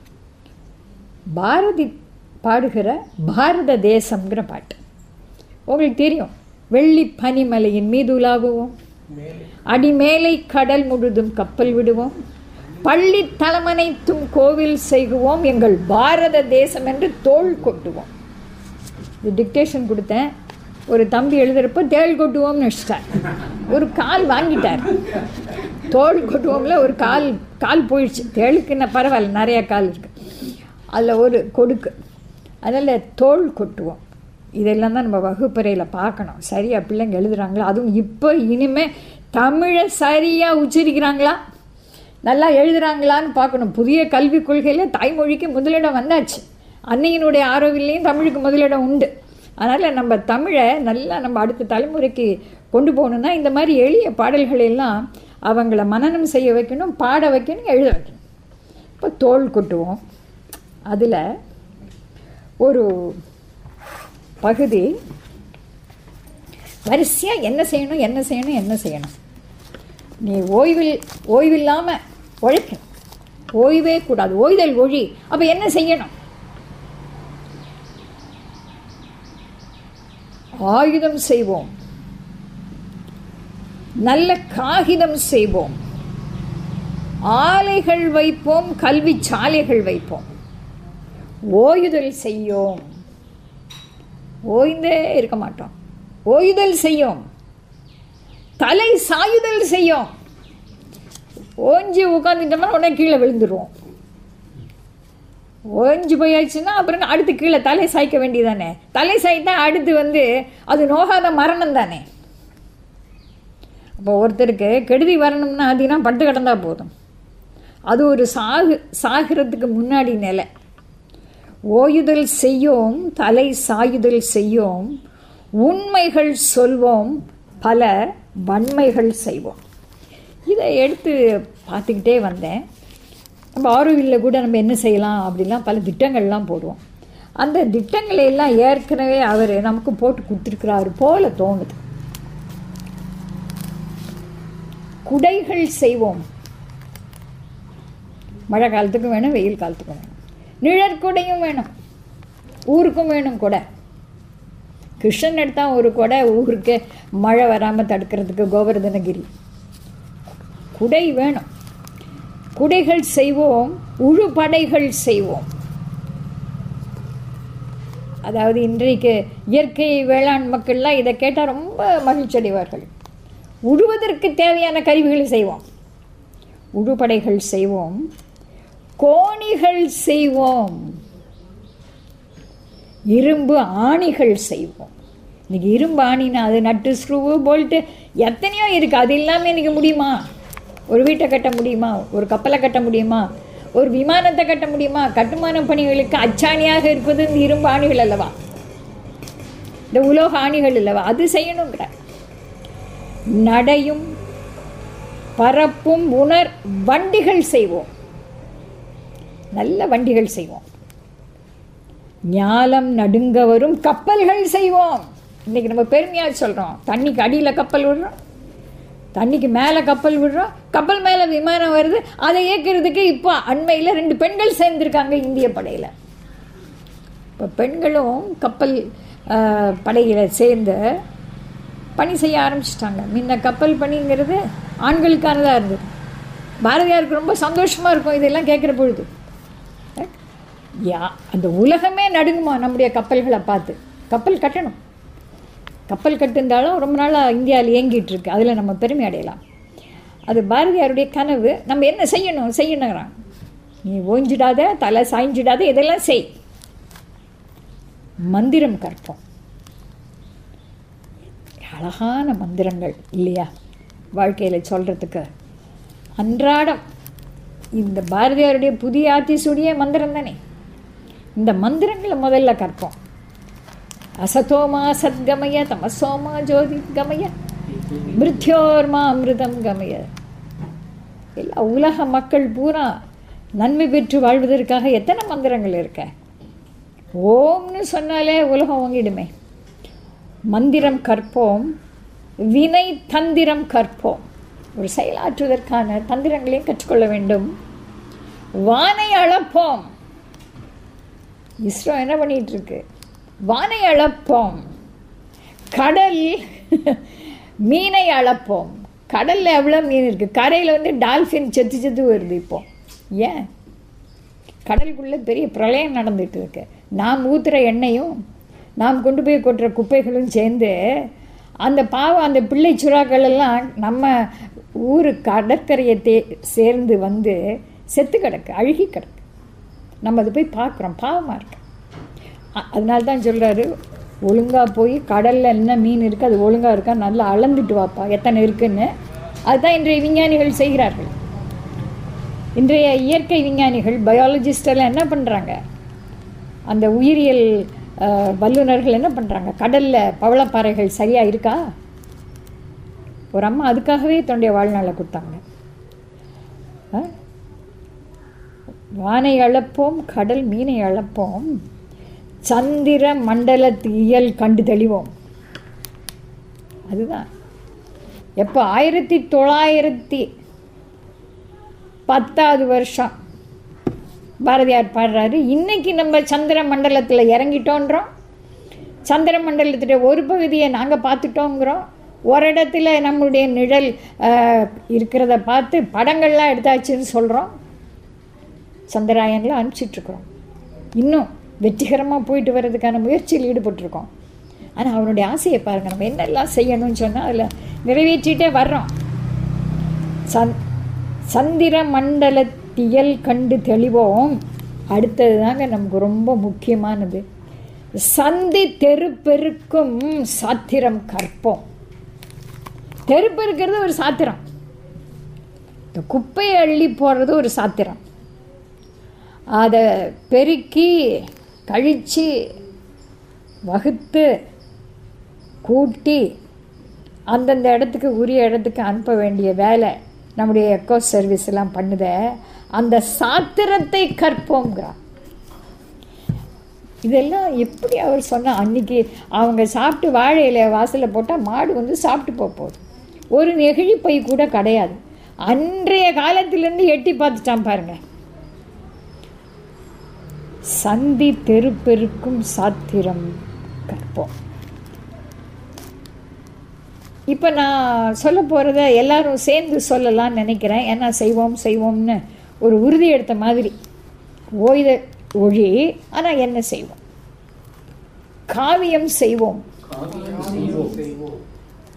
பாரதி பாடுகிற பாரத தேசம்ங்கிற பாட்டு உங்களுக்கு தெரியும் வெள்ளி பனிமலையின் மீது உலாகுவோம் அடிமேலை கடல் முழுதும் கப்பல் விடுவோம் பள்ளி தலமனைத்தும் கோவில் செய்குவோம் எங்கள் பாரத தேசம் என்று தோள் கொட்டுவோம் இது டிக்டேஷன் கொடுத்தேன் ஒரு தம்பி எழுதுறப்ப தேள் கொட்டுவோம்னு வச்சுட்டார் ஒரு கால் வாங்கிட்டார் தோல் கொட்டுவோம்ல ஒரு கால் கால் போயிடுச்சு தேளுக்கு என்ன பரவாயில்ல நிறைய கால் இருக்கு அதில் ஒரு கொடுக்கு அதனால் தோல் கொட்டுவோம் இதெல்லாம் தான் நம்ம வகுப்பறையில் பார்க்கணும் சரியா பிள்ளைங்க எழுதுறாங்களா அதுவும் இப்போ இனிமே தமிழை சரியாக உச்சரிக்கிறாங்களா நல்லா எழுதுறாங்களான்னு பார்க்கணும் புதிய கல்விக் கொள்கையில் தாய்மொழிக்கு முதலிடம் வந்தாச்சு அன்னையினுடைய ஆரோவிலையும் தமிழுக்கு முதலிடம் உண்டு அதனால் நம்ம தமிழை நல்லா நம்ம அடுத்த தலைமுறைக்கு கொண்டு போகணுன்னா இந்த மாதிரி எளிய பாடல்கள் எல்லாம் அவங்கள மனனம் செய்ய வைக்கணும் பாட வைக்கணும் எழுத வைக்கணும் இப்போ தோல் கொட்டுவோம் அதில் ஒரு பகுதி வரிசையாக என்ன செய்யணும் என்ன செய்யணும் என்ன செய்யணும் நீ ஓய்வில் ஓய்வில்லாமல் உழைக்கணும் ஓய்வே கூடாது ஓய்தல் ஒழி அப்போ என்ன செய்யணும் ஆயுதம் செய்வோம் நல்ல காகிதம் செய்வோம் ஆலைகள் வைப்போம் கல்வி சாலைகள் வைப்போம் ஓயுதல் செய்யோம் ஓய்ந்தே இருக்க மாட்டோம் ஓயுதல் செய்யும் தலை சாயுதல் செய்யும் ஓஞ்சி உட்காந்துட்டோம்னா உடனே கீழே விழுந்துருவோம் ஓஞ்சி போயாச்சுன்னா அப்புறம் அடுத்து கீழே தலை சாய்க்க வேண்டியதானே தலை சாய்த்தா அடுத்து வந்து அது நோகாத மரணம் தானே அப்போ ஒருத்தருக்கு கெடுதி வரணும்னா அதினா பட்டு கிடந்தா போதும் அது ஒரு சாகு சாகிறதுக்கு முன்னாடி நிலை ஓயுதல் செய்யோம் தலை சாயுதல் செய்யோம் உண்மைகள் சொல்வோம் பல வன்மைகள் செய்வோம் இதை எடுத்து பார்த்துக்கிட்டே வந்தேன் நம்ம ஆரோவில்ல கூட நம்ம என்ன செய்யலாம் அப்படிலாம் பல திட்டங்கள்லாம் போடுவோம் அந்த திட்டங்களை எல்லாம் ஏற்கனவே அவர் நமக்கு போட்டு கொடுத்துருக்கிறாரு போல தோணுது குடைகள் செய்வோம் மழை காலத்துக்கும் வேணும் வெயில் காலத்துக்கும் வேணும் நிழற்குடையும் வேணும் ஊருக்கும் வேணும் கொடை கிருஷ்ணன் எடுத்தா ஒரு கொடை ஊருக்கு மழை வராமல் தடுக்கிறதுக்கு கோவர்தனகிரி குடை வேணும் குடைகள் செய்வோம் உழுபடைகள் செய்வோம் அதாவது இன்றைக்கு இயற்கை வேளாண் மக்கள்லாம் இதை கேட்டால் ரொம்ப மகிழ்ச்சி அடைவார்கள் உழுவதற்கு தேவையான கருவிகளை செய்வோம் உழுபடைகள் செய்வோம் கோணிகள் செய்வோம் இரும்பு ஆணிகள் செய்வோம் இன்னைக்கு இரும்பு ஆணினா அது நட்டு ஸ்க்ரூவு போல்ட்டு எத்தனையோ இருக்குது அது இல்லாமல் இன்னைக்கு முடியுமா ஒரு வீட்டை கட்ட முடியுமா ஒரு கப்பலை கட்ட முடியுமா ஒரு விமானத்தை கட்ட முடியுமா கட்டுமான பணிகளுக்கு அச்சாணியாக இருப்பது இந்த இரும்பு ஆணிகள் அல்லவா இந்த உலோக ஆணிகள் அல்லவா அது செய்யணுங்கிற நடையும் பரப்பும் உணர் வண்டிகள் செய்வோம் நல்ல வண்டிகள் செய்வோம் ஞாலம் நடுங்க வரும் கப்பல்கள் செய்வோம் இன்னைக்கு நம்ம பெருமையாக சொல்கிறோம் தண்ணிக்கு அடியில் கப்பல் விடுறோம் தண்ணிக்கு மேலே கப்பல் விடுறோம் கப்பல் மேலே விமானம் வருது அதை இயக்கிறதுக்கு இப்போ அண்மையில் ரெண்டு பெண்கள் சேர்ந்துருக்காங்க இந்திய படையில் இப்போ பெண்களும் கப்பல் படையில் சேர்ந்து பணி செய்ய ஆரம்பிச்சிட்டாங்க முன்ன கப்பல் பணிங்கிறது ஆண்களுக்கானதாக இருந்தது பாரதியாருக்கு ரொம்ப சந்தோஷமாக இருக்கும் இதெல்லாம் கேட்குற பொழுது யா அந்த உலகமே நடுங்குமா நம்முடைய கப்பல்களை பார்த்து கப்பல் கட்டணும் கப்பல் கட்டிருந்தாலும் ரொம்ப நாளாக இந்தியாவில் இயங்கிட்டு இருக்கு அதில் நம்ம பெருமை அடையலாம் அது பாரதியாருடைய கனவு நம்ம என்ன செய்யணும் செய்யணுங்கிறான் நீ ஓஞ்சிடாத தலை சாய்ஞ்சிடாத இதெல்லாம் செய் மந்திரம் கற்போம் அழகான மந்திரங்கள் இல்லையா வாழ்க்கையில் சொல்கிறதுக்கு அன்றாடம் இந்த பாரதியாருடைய புதிய ஆத்திசூடிய மந்திரம் தானே இந்த மந்திரங்களை முதல்ல கற்போம் அசதோமா சத்கமய தமசோமா ஜோதி கமய மிருத்யோர்மா அமிர்தம் கமய எல்லா உலக மக்கள் பூரா நன்மை பெற்று வாழ்வதற்காக எத்தனை மந்திரங்கள் இருக்க ஓம்னு சொன்னாலே உலகம் வாங்கிடுமே மந்திரம் கற்போம் வினை தந்திரம் கற்போம் ஒரு செயலாற்றுவதற்கான தந்திரங்களையும் கற்றுக்கொள்ள வேண்டும் வானை அளப்போம் இஸ்ரோ என்ன பண்ணிட்டு இருக்கு வானை அளப்போம் கடல் மீனை அளப்போம் கடலில் எவ்வளோ மீன் இருக்குது கரையில் வந்து டால்ஃபின் செத்து செத்து வருது இப்போ ஏன் கடலுக்குள்ளே பெரிய பிரளயம் நடந்துட்டு இருக்கு நாம் ஊற்றுற எண்ணெயும் நாம் கொண்டு போய் கொட்டுற குப்பைகளும் சேர்ந்து அந்த பாவம் அந்த பிள்ளை சுறாக்கள் எல்லாம் நம்ம ஊர் கடற்கரையை தே சேர்ந்து வந்து செத்து கிடக்கு அழுகி கிடக்கு நம்ம அதை போய் பார்க்குறோம் பாவமாக இருக்கு அதனால தான் சொல்கிறாரு ஒழுங்காக போய் கடலில் என்ன மீன் இருக்குது அது ஒழுங்காக இருக்கா நல்லா அளந்துட்டு வாப்பா எத்தனை இருக்குன்னு அதுதான் இன்றைய விஞ்ஞானிகள் செய்கிறார்கள் இன்றைய இயற்கை விஞ்ஞானிகள் பயாலஜிஸ்ட் எல்லாம் என்ன பண்ணுறாங்க அந்த உயிரியல் வல்லுநர்கள் என்ன பண்ணுறாங்க கடலில் பவளப்பாறைகள் சரியாக இருக்கா ஒரு அம்மா அதுக்காகவே தன்னுடைய வாழ்நாளை கொடுத்தாங்க வானை அளப்போம் கடல் மீனை அளப்போம் சந்திர மண்டலத்தியல் கண்டு தெளிவோம் அதுதான் எப்போ ஆயிரத்தி தொள்ளாயிரத்தி பத்தாவது வருஷம் பாரதியார் பாடுறாரு இன்னைக்கு நம்ம சந்திர மண்டலத்தில் இறங்கிட்டோன்றோம் சந்திர மண்டலத்துடைய ஒரு பகுதியை நாங்கள் பார்த்துட்டோங்கிறோம் ஒரு இடத்துல நம்மளுடைய நிழல் இருக்கிறத பார்த்து படங்கள்லாம் எடுத்தாச்சுன்னு சொல்கிறோம் சந்திராயனில் அனுப்பிச்சிட்ருக்குறோம் இன்னும் வெற்றிகரமாக போயிட்டு வர்றதுக்கான முயற்சியில் ஈடுபட்டிருக்கோம் ஆனால் அவனுடைய ஆசையை பாருங்கள் நம்ம என்னெல்லாம் செய்யணும்னு சொன்னால் அதில் நிறைவேற்றிட்டே வர்றோம் சந் சந்திர மண்டலத்தியல் கண்டு தெளிவோம் அடுத்தது தாங்க நமக்கு ரொம்ப முக்கியமானது சந்தி தெருப்பெருக்கும் சாத்திரம் கற்போம் தெருப்பெருக்கிறது ஒரு சாத்திரம் இந்த குப்பையை அள்ளி போடுறது ஒரு சாத்திரம் அதை பெருக்கி கழித்து வகுத்து கூட்டி அந்தந்த இடத்துக்கு உரிய இடத்துக்கு அனுப்ப வேண்டிய வேலை நம்முடைய எக்கோ சர்வீஸ் எல்லாம் பண்ணுத அந்த சாத்திரத்தை கற்போங்கிறார் இதெல்லாம் எப்படி அவர் சொன்னால் அன்னைக்கு அவங்க சாப்பிட்டு வாழை இலைய வாசலில் போட்டால் மாடு வந்து சாப்பிட்டு போக போகுது ஒரு நெகிழி பை கூட கிடையாது அன்றைய காலத்திலேருந்து எட்டி பார்த்துட்டான் பாருங்க சந்தி தெருப்பெருக்கும் சாத்திரம் கற்போம் இப்போ நான் சொல்ல போகிறத எல்லாரும் சேர்ந்து சொல்லலாம்னு நினைக்கிறேன் ஏன்னா செய்வோம் செய்வோம்னு ஒரு உறுதி எடுத்த மாதிரி ஓய்த ஒழி ஆனால் என்ன செய்வோம் காவியம் செய்வோம்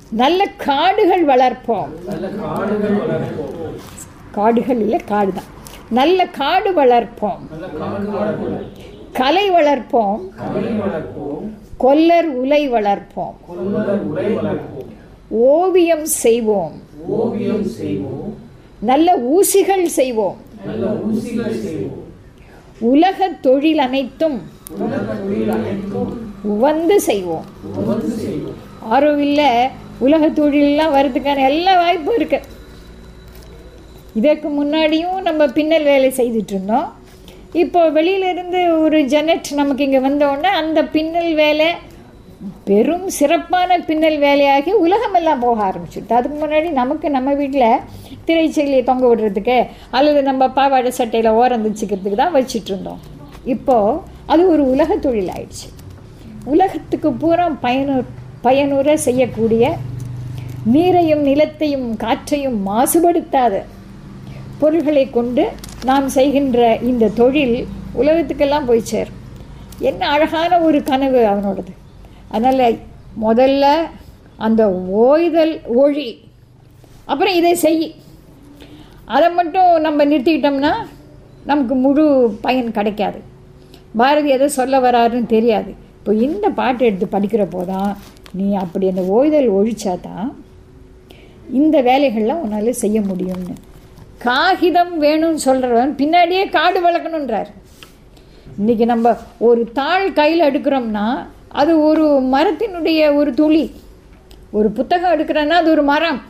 நல்ல காடுகள் வளர்ப்போம் நல்ல காடுகள் வளர்ப்போம் காடுகள் இல்லை காடு தான் நல்ல காடு வளர்ப்போம் நல்ல காடு வளர்ப்போம் கலை வளர்ப்போம் கலை வளர்ப்போம் கொல்லர் உலை வளர்ப்போம் கொள்ளர் உரை வளர்ப்போம் ஓவியம் செய்வோம் ஓவியம் செய்வோம் நல்ல ஊசிகள் செய்வோம் நல்ல ஊசிகள் செய்வோம் உலக தொழில் அனைத்தும் உலக தொழில் அனைத்தும் உவந்து செய்வோம் உகந்து செய்வோம் ஆரோவில் உலக தொழிலெலாம் வர்றதுக்கான எல்லா வாய்ப்பும் இருக்கு இதற்கு முன்னாடியும் நம்ம பின்னல் வேலை செய்துட்டு இருந்தோம் இப்போ வெளியிலேருந்து ஒரு ஜெனட் நமக்கு இங்கே வந்தோடனே அந்த பின்னல் வேலை பெரும் சிறப்பான பின்னல் வேலையாகி உலகமெல்லாம் போக ஆரம்பிச்சுட்டு அதுக்கு முன்னாடி நமக்கு நம்ம வீட்டில் திரைச்செயிலியை தொங்க விடுறதுக்கு அல்லது நம்ம பாவாடை சட்டையில் ஓரம் தைச்சிக்கிறதுக்கு தான் வச்சிட்டு இருந்தோம் இப்போது அது ஒரு உலக தொழில் ஆயிடுச்சு உலகத்துக்கு பூரா பயனு பயனுற செய்யக்கூடிய நீரையும் நிலத்தையும் காற்றையும் மாசுபடுத்தாத பொருள்களை கொண்டு நாம் செய்கின்ற இந்த தொழில் உலகத்துக்கெல்லாம் போய் சேரும் என்ன அழகான ஒரு கனவு அவனோடது அதனால் முதல்ல அந்த ஓய்தல் ஒழி அப்புறம் இதை செய் அதை மட்டும் நம்ம நிறுத்திக்கிட்டோம்னா நமக்கு முழு பயன் கிடைக்காது பாரதி எதை சொல்ல வராருன்னு தெரியாது இப்போ இந்த பாட்டு எடுத்து படிக்கிறப்போ தான் நீ அப்படி அந்த ஓய்தல் ஒழிச்சா தான் இந்த வேலைகள்லாம் உன்னால் செய்ய முடியும்னு காகிதம் வேணும்னு சொல்கிறவன் பின்னாடியே காடு வளர்க்கணுன்றார் இன்றைக்கி நம்ம ஒரு தாள் கையில் எடுக்கிறோம்னா அது ஒரு மரத்தினுடைய ஒரு துளி ஒரு புத்தகம் எடுக்கிறோன்னா அது ஒரு மரம்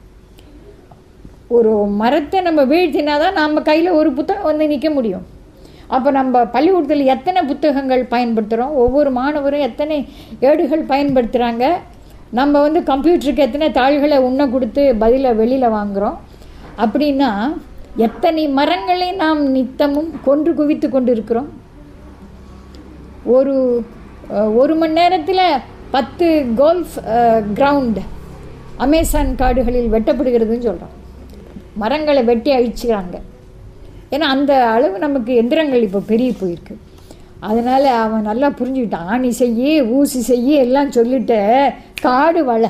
ஒரு மரத்தை நம்ம வீழ்த்தினா தான் நம்ம கையில் ஒரு புத்தகம் வந்து நிற்க முடியும் அப்போ நம்ம பள்ளிக்கூடத்தில் எத்தனை புத்தகங்கள் பயன்படுத்துகிறோம் ஒவ்வொரு மாணவரும் எத்தனை ஏடுகள் பயன்படுத்துகிறாங்க நம்ம வந்து கம்ப்யூட்டருக்கு எத்தனை தாள்களை உண்ண கொடுத்து பதிலை வெளியில் வாங்குகிறோம் அப்படின்னா எத்தனை மரங்களை நாம் நித்தமும் கொன்று குவித்து கொண்டு இருக்கிறோம் ஒரு அஹ், ஒரு மணி நேரத்தில் பத்து கோல்ஃப் கிரவுண்ட் அமேசான் காடுகளில் வெட்டப்படுகிறதுன்னு சொல்கிறோம் மரங்களை வெட்டி அழிச்சுக்கிறாங்க ஏன்னா அந்த அளவு நமக்கு எந்திரங்கள் இப்போ பெரிய போயிருக்கு அதனால் அவன் நல்லா புரிஞ்சுக்கிட்டான் ஆணி செய்யி ஊசி செய்யி எல்லாம் சொல்லிட்டு காடு வள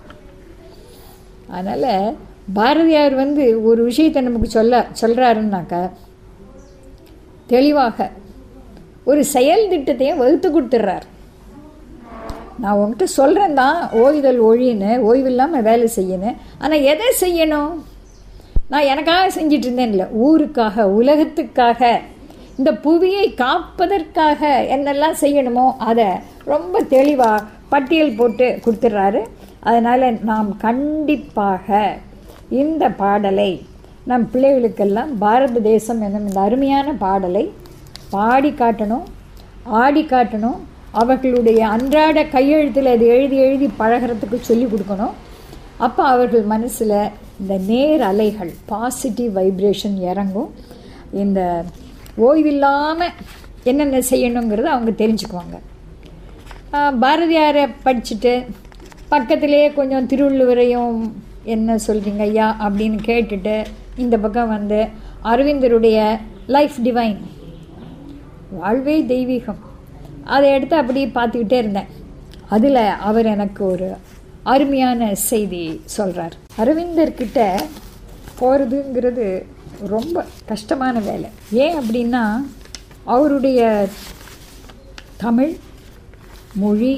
அதனால் பாரதியார் வந்து ஒரு விஷயத்தை நமக்கு சொல்ல சொல்கிறாருன்னாக்கா தெளிவாக ஒரு செயல் திட்டத்தையும் வகுத்து கொடுத்துட்றார் நான் உங்ககிட்ட சொல்கிறேன் தான் ஓய்தல் ஒழின்னு ஓய்வு இல்லாமல் வேலை செய்யணும் ஆனால் எதை செய்யணும் நான் எனக்காக செஞ்சிட்டு இருந்தேன் இல்லை ஊருக்காக உலகத்துக்காக இந்த புவியை காப்பதற்காக என்னெல்லாம் செய்யணுமோ அதை ரொம்ப தெளிவாக பட்டியல் போட்டு கொடுத்துட்றாரு அதனால் நாம் கண்டிப்பாக இந்த பாடலை நம் பிள்ளைகளுக்கெல்லாம் பாரத தேசம் என்னும் இந்த அருமையான பாடலை பாடி காட்டணும் ஆடி காட்டணும் அவர்களுடைய அன்றாட கையெழுத்தில் அது எழுதி எழுதி பழகிறதுக்கு சொல்லி கொடுக்கணும் அப்போ அவர்கள் மனசில் இந்த நேர் அலைகள் பாசிட்டிவ் வைப்ரேஷன் இறங்கும் இந்த ஓய்வில்லாமல் என்னென்ன செய்யணுங்கிறத அவங்க தெரிஞ்சுக்குவாங்க ஆஹ் பாரதியாரை படிச்சுட்டு பக்கத்திலேயே கொஞ்சம் திருவள்ளுவரையும் என்ன சொல்கிறீங்க ஐயா அப்படின்னு கேட்டுட்டு இந்த பக்கம் வந்து அரவிந்தருடைய லைஃப் டிவைன் வாழ்வே தெய்வீகம் அதை எடுத்து அப்படி பார்த்துக்கிட்டே இருந்தேன் அதில் அவர் எனக்கு ஒரு அருமையான செய்தி சொல்கிறார் அரவிந்தர்கிட்ட போகிறதுங்கிறது ரொம்ப கஷ்டமான வேலை ஏன் அப்படின்னா அவருடைய தமிழ் மொழி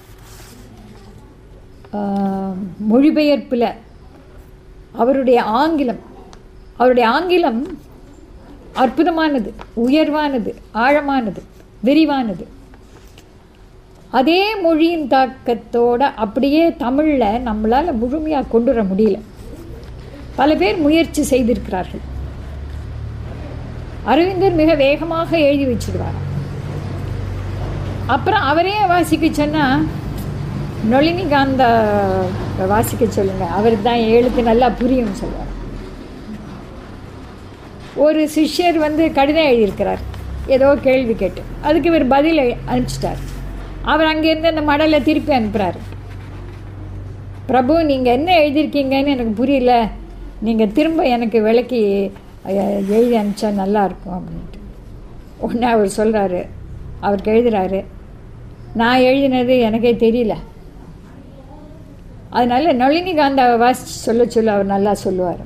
ஆஹ், மொழிபெயர்ப்பில் அவருடைய ஆங்கிலம் அவருடைய ஆங்கிலம் அற்புதமானது உயர்வானது ஆழமானது விரிவானது அதே மொழியின் தாக்கத்தோட அப்படியே தமிழில் நம்மளால் முழுமையாக கொண்டு வர முடியல பல பேர் முயற்சி செய்திருக்கிறார்கள் அரவிந்தர் மிக வேகமாக எழுதி வச்சிடுவார் அப்புறம் அவரே வாசிக்க சொன்னால் நொளினிகாந்த வாசிக்க சொல்லுங்க அவருக்கு தான் எழுத்து நல்லா புரியும்னு சொல்லுவார் ஒரு சிஷ்யர் வந்து கடிதம் எழுதியிருக்கிறார் ஏதோ கேள்வி கேட்டு அதுக்கு இவர் பதில் எழு- அனுப்பிச்சிட்டார் அவர் அங்கேருந்து அந்த மடலை திருப்பி அனுப்புகிறார் பிரபு நீங்கள் என்ன எழுதியிருக்கீங்கன்னு எனக்கு புரியல நீங்கள் திரும்ப எனக்கு விளக்கி அஹ், எழுதி அனுப்பிச்சா நல்லா இருக்கும் அப்படின்ட்டு உடனே அவர் சொல்கிறாரு அவருக்கு எழுதுறாரு நான் எழுதினது எனக்கே தெரியல அதனால நளினிகாந்தா வாசிச்சு சொல்ல சொல்ல அவர் நல்லா சொல்லுவார்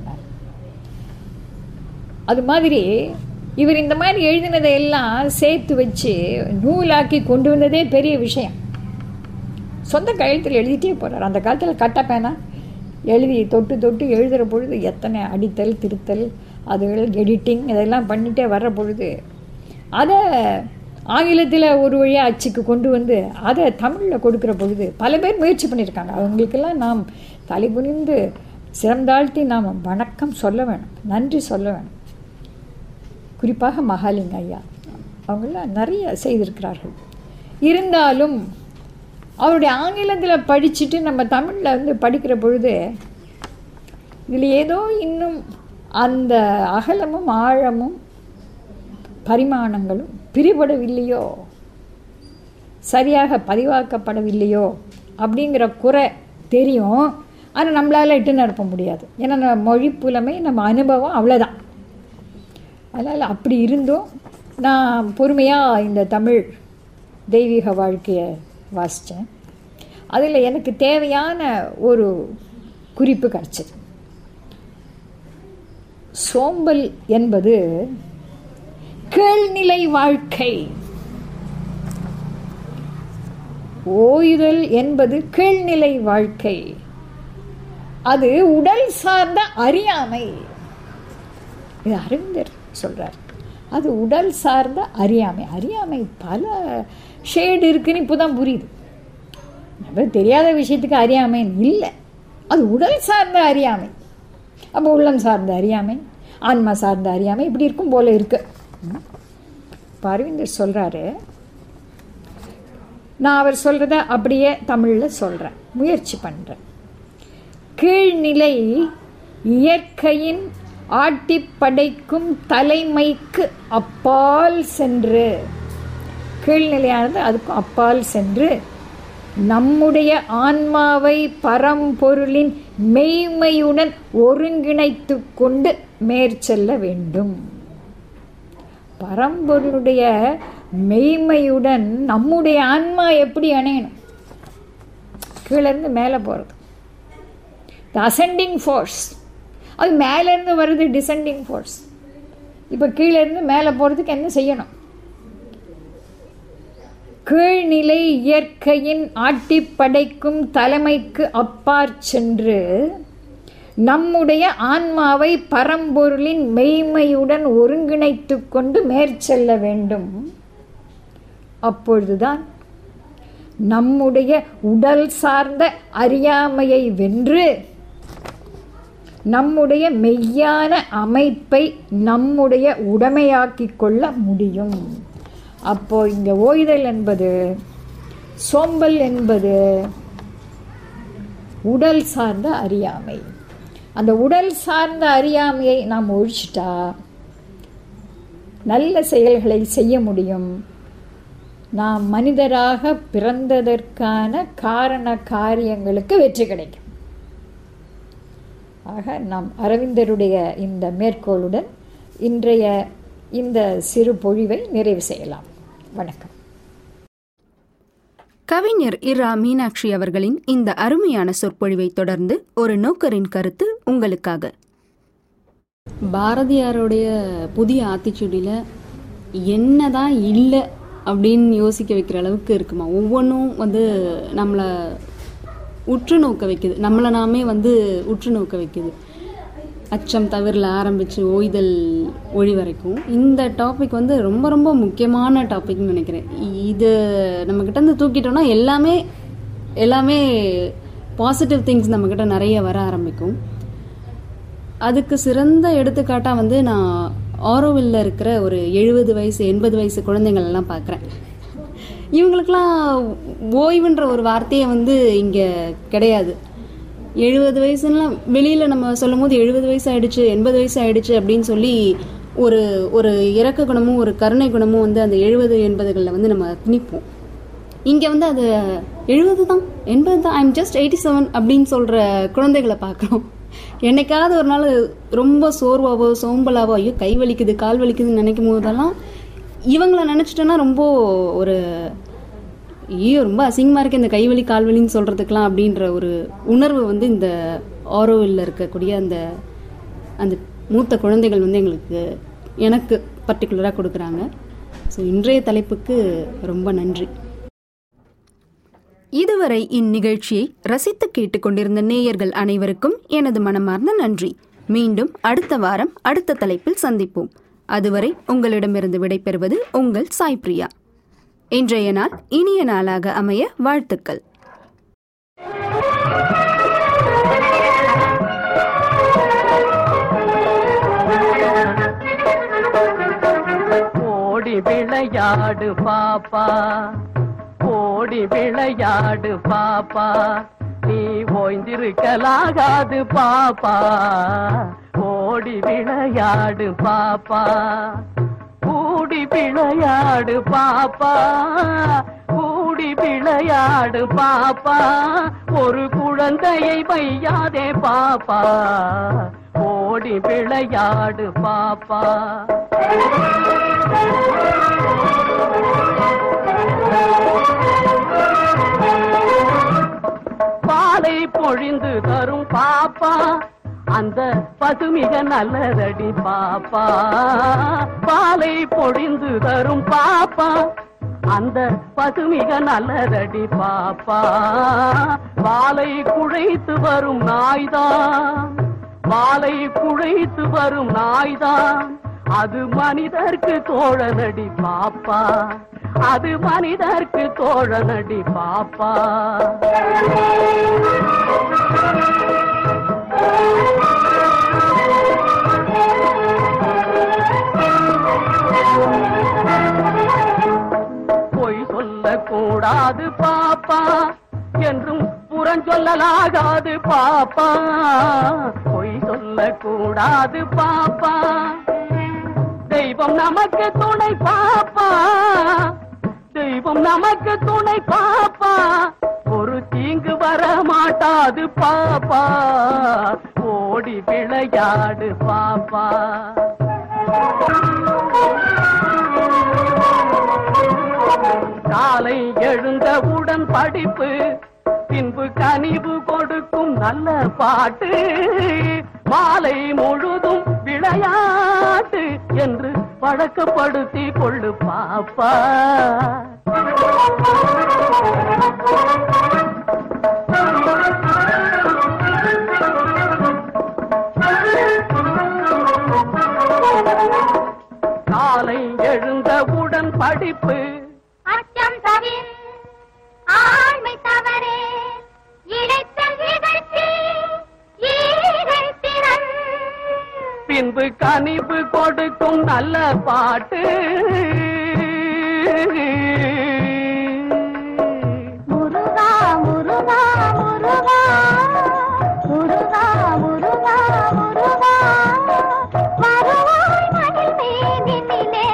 அது மாதிரி இவர் இந்த மாதிரி எழுதினதை எல்லாம் சேர்த்து வச்சு நூலாக்கி கொண்டு வந்ததே பெரிய விஷயம் சொந்த கையெழுத்தில் எழுதிட்டே போகிறார் அந்த காலத்தில் கட்ட பேனா எழுதி தொட்டு தொட்டு எழுதுகிற பொழுது எத்தனை அடித்தல் திருத்தல் அது எடிட்டிங் இதெல்லாம் பண்ணிகிட்டே வர்ற பொழுது அதை ஆங்கிலத்தில் ஒரு வழியாக அச்சுக்கு கொண்டு வந்து அதை தமிழில் கொடுக்குற பொழுது பல பேர் முயற்சி பண்ணியிருக்காங்க அவங்களுக்கெல்லாம் நாம் தலை குனிந்து சிறந்தாழ்த்தி நாம் வணக்கம் சொல்ல வேணும் நன்றி சொல்ல வேணும் குறிப்பாக மகாலிங்க ஐயா அவங்களாம் நிறைய செய்திருக்கிறார்கள் இருந்தாலும் அவருடைய ஆங்கிலத்தில் படிச்சுட்டு நம்ம தமிழில் வந்து படிக்கிற பொழுது இதில் ஏதோ இன்னும் அந்த அகலமும் ஆழமும் பரிமாணங்களும் பிரிபடவில்லையோ சரியாக பதிவாக்கப்படவில்லையோ அப்படிங்கிற குறை தெரியும் ஆனால் நம்மளால் இட்டு நிரப்ப முடியாது ஏன்னா நம்ம மொழி புலமை நம்ம அனுபவம் அவ்வளோதான் அதனால் அப்படி இருந்தும் நான் பொறுமையாக இந்த தமிழ் தெய்வீக வாழ்க்கையை வாசித்தேன் அதில் எனக்கு தேவையான ஒரு குறிப்பு கிடச்சிது சோம்பல் என்பது கீழ்நிலை வாழ்க்கை ஓயுதல் என்பது கீழ்நிலை வாழ்க்கை அது உடல் சார்ந்த அறியாமை இது அறிஞர் சொல்றார் அது உடல் சார்ந்த அறியாமை அறியாமை பல ஷேடு இருக்குன்னு இப்போ தான் புரியுது நம்ம தெரியாத விஷயத்துக்கு அறியாமை இல்லை அது உடல் சார்ந்த அறியாமை அப்போ உள்ளம் சார்ந்த அறியாமை ஆன்மா சார்ந்த அறியாமை இப்படி இருக்கும் போல இருக்கு ம். இப்ப அரவிந்தர் சொல்கிறாரு நான் அவர் சொல்கிறத அப்படியே தமிழில் சொல்கிறேன் முயற்சி பண்ணுறேன் கீழ்நிலை இயற்கையின் ஆட்டி படைக்கும் தலைமைக்கு அப்பால் சென்று கீழ்நிலையானது அதுக்கும் அப்பால் சென்று நம்முடைய ஆன்மாவை பரம்பொருளின் மெய்மையுடன் ஒருங்கிணைத்து கொண்டு மேற்செல்ல வேண்டும் பரம்பொருளுடைய மெய்மையுடன் நம்முடைய ஆன்மா எப்படி அணையணும் கீழேருந்து மேலே போகிறது த அசெண்டிங் ஃபோர்ஸ் அது மேலேருந்து வருது டிசெண்டிங் ஃபோர்ஸ் இப்போ கீழேருந்து மேலே போகிறதுக்கு என்ன செய்யணும் கீழ்நிலை இயற்கையின் ஆட்டி படைக்கும் தலைமைக்கு அப்பாற் சென்று நம்முடைய ஆன்மாவை பரம்பொருளின் மெய்மையுடன் ஒருங்கிணைத்து கொண்டு மேற்செல்ல வேண்டும் அப்பொழுதுதான் நம்முடைய உடல் சார்ந்த அறியாமையை வென்று நம்முடைய மெய்யான அமைப்பை நம்முடைய உடைமையாக்கிக் கொள்ள முடியும் அப்போ இங்க ஓய்தல் என்பது சோம்பல் என்பது உடல் சார்ந்த அறியாமை அந்த உடல் சார்ந்த அறியாமையை நாம் ஒழிச்சிட்டா நல்ல செயல்களை செய்ய முடியும் நாம் மனிதராக பிறந்ததற்கான காரண காரியங்களுக்கு வெற்றி கிடைக்கும் ஆக நாம் அரவிந்தருடைய இந்த மேற்கோளுடன் இன்றைய இந்த சிறு பொழிவை நிறைவு செய்யலாம் வணக்கம் கவிஞர் இரா மீனாட்சி அவர்களின் இந்த அருமையான சொற்பொழிவை தொடர்ந்து ஒரு நோக்கரின் கருத்து உங்களுக்காக பாரதியாருடைய புதிய ஆத்திச்சூடியில் என்னதான் இல்லை அப்படின்னு யோசிக்க வைக்கிற அளவுக்கு இருக்குமா ஒவ்வொன்றும் வந்து நம்மளை உற்று நோக்க வைக்குது நம்மளை நாமே வந்து உற்று நோக்க வைக்குது அச்சம் தவிரில் ஆரம்பித்து ஓய்தல் ஒழி வரைக்கும் இந்த டாபிக் வந்து ரொம்ப ரொம்ப முக்கியமான டாபிக்னு நினைக்கிறேன் இது நம்மக்கிட்ட இருந்து தூக்கிட்டோம்னா எல்லாமே எல்லாமே பாசிட்டிவ் திங்ஸ் நம்மக்கிட்ட நிறைய வர ஆரம்பிக்கும் அதுக்கு சிறந்த எடுத்துக்காட்டாக வந்து நான் ஆரோவில்ல இருக்கிற ஒரு எழுபது வயசு எண்பது வயசு குழந்தைங்கள் எல்லாம் பார்க்குறேன் இவங்களுக்கெல்லாம் ஓய்வுன்ற ஒரு வார்த்தையே வந்து இங்கே கிடையாது எழுபது வயசுலாம் வெளியில் நம்ம சொல்லும் போது எழுபது வயசு ஆயிடுச்சு எண்பது வயசு ஆயிடுச்சு அப்படின்னு சொல்லி ஒரு ஒரு இறக்க குணமும் ஒரு கருணை குணமும் வந்து அந்த எழுபது எண்பதுகளில் வந்து நம்ம திணிப்போம் இங்கே வந்து அது எழுபது தான் எண்பது தான் ஐம் ஜஸ்ட் எயிட்டி செவன் அப்படின்னு சொல்கிற குழந்தைகளை பார்க்குறோம் என்னைக்காவது ஒரு நாள் ரொம்ப சோர்வாவோ சோம்பலாவோ ஐயோ கை வலிக்குது கால் வலிக்குதுன்னு நினைக்கும் போதெல்லாம் இவங்கள நினச்சிட்டோன்னா ரொம்ப ஒரு ஐயோ ரொம்ப அசிங்கமாக இருக்கு இந்த கைவலி கால்வலின்னு சொல்கிறதுக்கெலாம் அப்படின்ற ஒரு உணர்வு வந்து இந்த ஆரோவில் இருக்கக்கூடிய அந்த அந்த மூத்த குழந்தைகள் வந்து எங்களுக்கு எனக்கு பர்டிகுலராக கொடுக்குறாங்க ஸோ இன்றைய தலைப்புக்கு ரொம்ப நன்றி இதுவரை இந்நிகழ்ச்சியை ரசித்து கேட்டுக்கொண்டிருந்த நேயர்கள் அனைவருக்கும் எனது மனமார்ந்த நன்றி மீண்டும் அடுத்த வாரம் அடுத்த தலைப்பில் சந்திப்போம் அதுவரை உங்களிடமிருந்து விடைபெறுவது உங்கள் சாய் பிரியா இன்றைய நாள் இனிய நாளாக அமைய வாழ்த்துக்கள் ஓடி விளையாடு பாப்பா ஓடி விளையாடு பாப்பா நீ ஓய்ந்திருக்கலாகாது பாப்பா ஓடி விளையாடு பாப்பா கூடி விளையாடு பாப்பா கூடி விளையாடு பாப்பா ஒரு குழந்தையை வையாதே பாப்பா ஓடி விளையாடு பாப்பா பாலை பொழிந்து தரும் பாப்பா அந்த பசுமிக நல்லதடி பாப்பா பாலை பொழிந்து தரும் பாப்பா அந்த பசுமிக நல்லதடி பாப்பா பாலை குழைத்து வரும் நாய்தான் பாலை குழைத்து வரும் நாய்தான் அது மனிதர்க்கு தோழனடி பாப்பா அது மனிதர்க்கு தோழனடி பாப்பா பொய் சொல்லக்கூடாது பாப்பா என்றும் புறஞ்சொல்லலாகாது பாப்பா பொய் சொல்லக்கூடாது பாப்பா தெய்வம் நமக்கு துணை பாப்பா தெய்வம் நமக்கு துணை பாப்பா ஒரு தீங்கு வர மாட்டாது பாப்பா ஓடி விளையாடு பாப்பா காலை எழுந்தவுடன் படிப்பு பின்பு கனிவு கொடுக்கும் நல்ல பாட்டு மாலை முழுதும் விளையாட்டு என்று பழக்கப்படுத்தி கொள்ளு பாப்பா காலை எழுந்தவுடன் படிப்பு அச்சம் தவிர் ஆண்மை தவறே இழைத்தல் இகழ்ச்சி ஈகைத்திறன் பின்பு கனிவு கொடுக்கும் நல்ல பாட்டு முருகா முருகா முருகா முருகா முருகா முருகா வருவாய் மகிழ் மேனிலே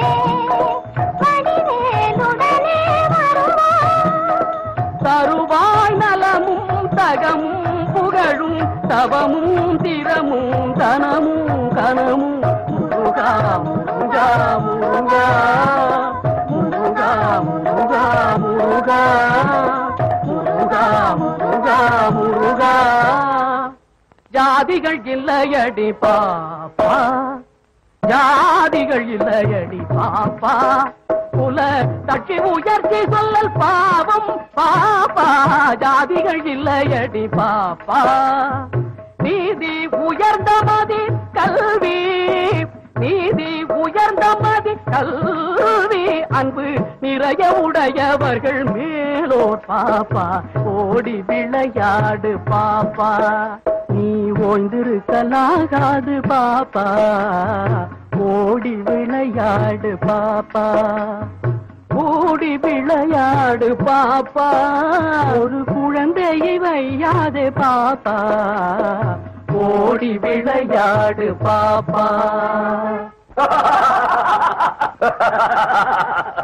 வடிவேலுடனே வருவாய் தருவாய் நலமும் தகமும் புகழும் தவமும் திறமும் தனமும் கனமும் முருகா முருகா முருகா முருகா முருகா முருகா முருகா முருகா முருகா ஜாதிகள் இல்லையடி பாப்பா ஜாதிகள் இல்லையடி பாப்பா குல தட்டி உயர்த்தி சொல்லல் பாவம் பாப்பா ஜாதிகள் இல்லையடி பாப்பா நீதி உயர்ந்த மதி கல்வி நீதி உயர்ந்த மதி கல்வி அன்பு நிறைய உடையவர்கள் மேலோர் பாப்பா ஓடி விளையாடு பாப்பா நீ ஓய்ந்திருக்கலாகாது பாப்பா ஓடி விளையாடு பாப்பா ஓடி விளையாடு பாப்பா ஒரு குழந்தையை வையாதே பாப்பா ஓடி விளையாடு பாப்பா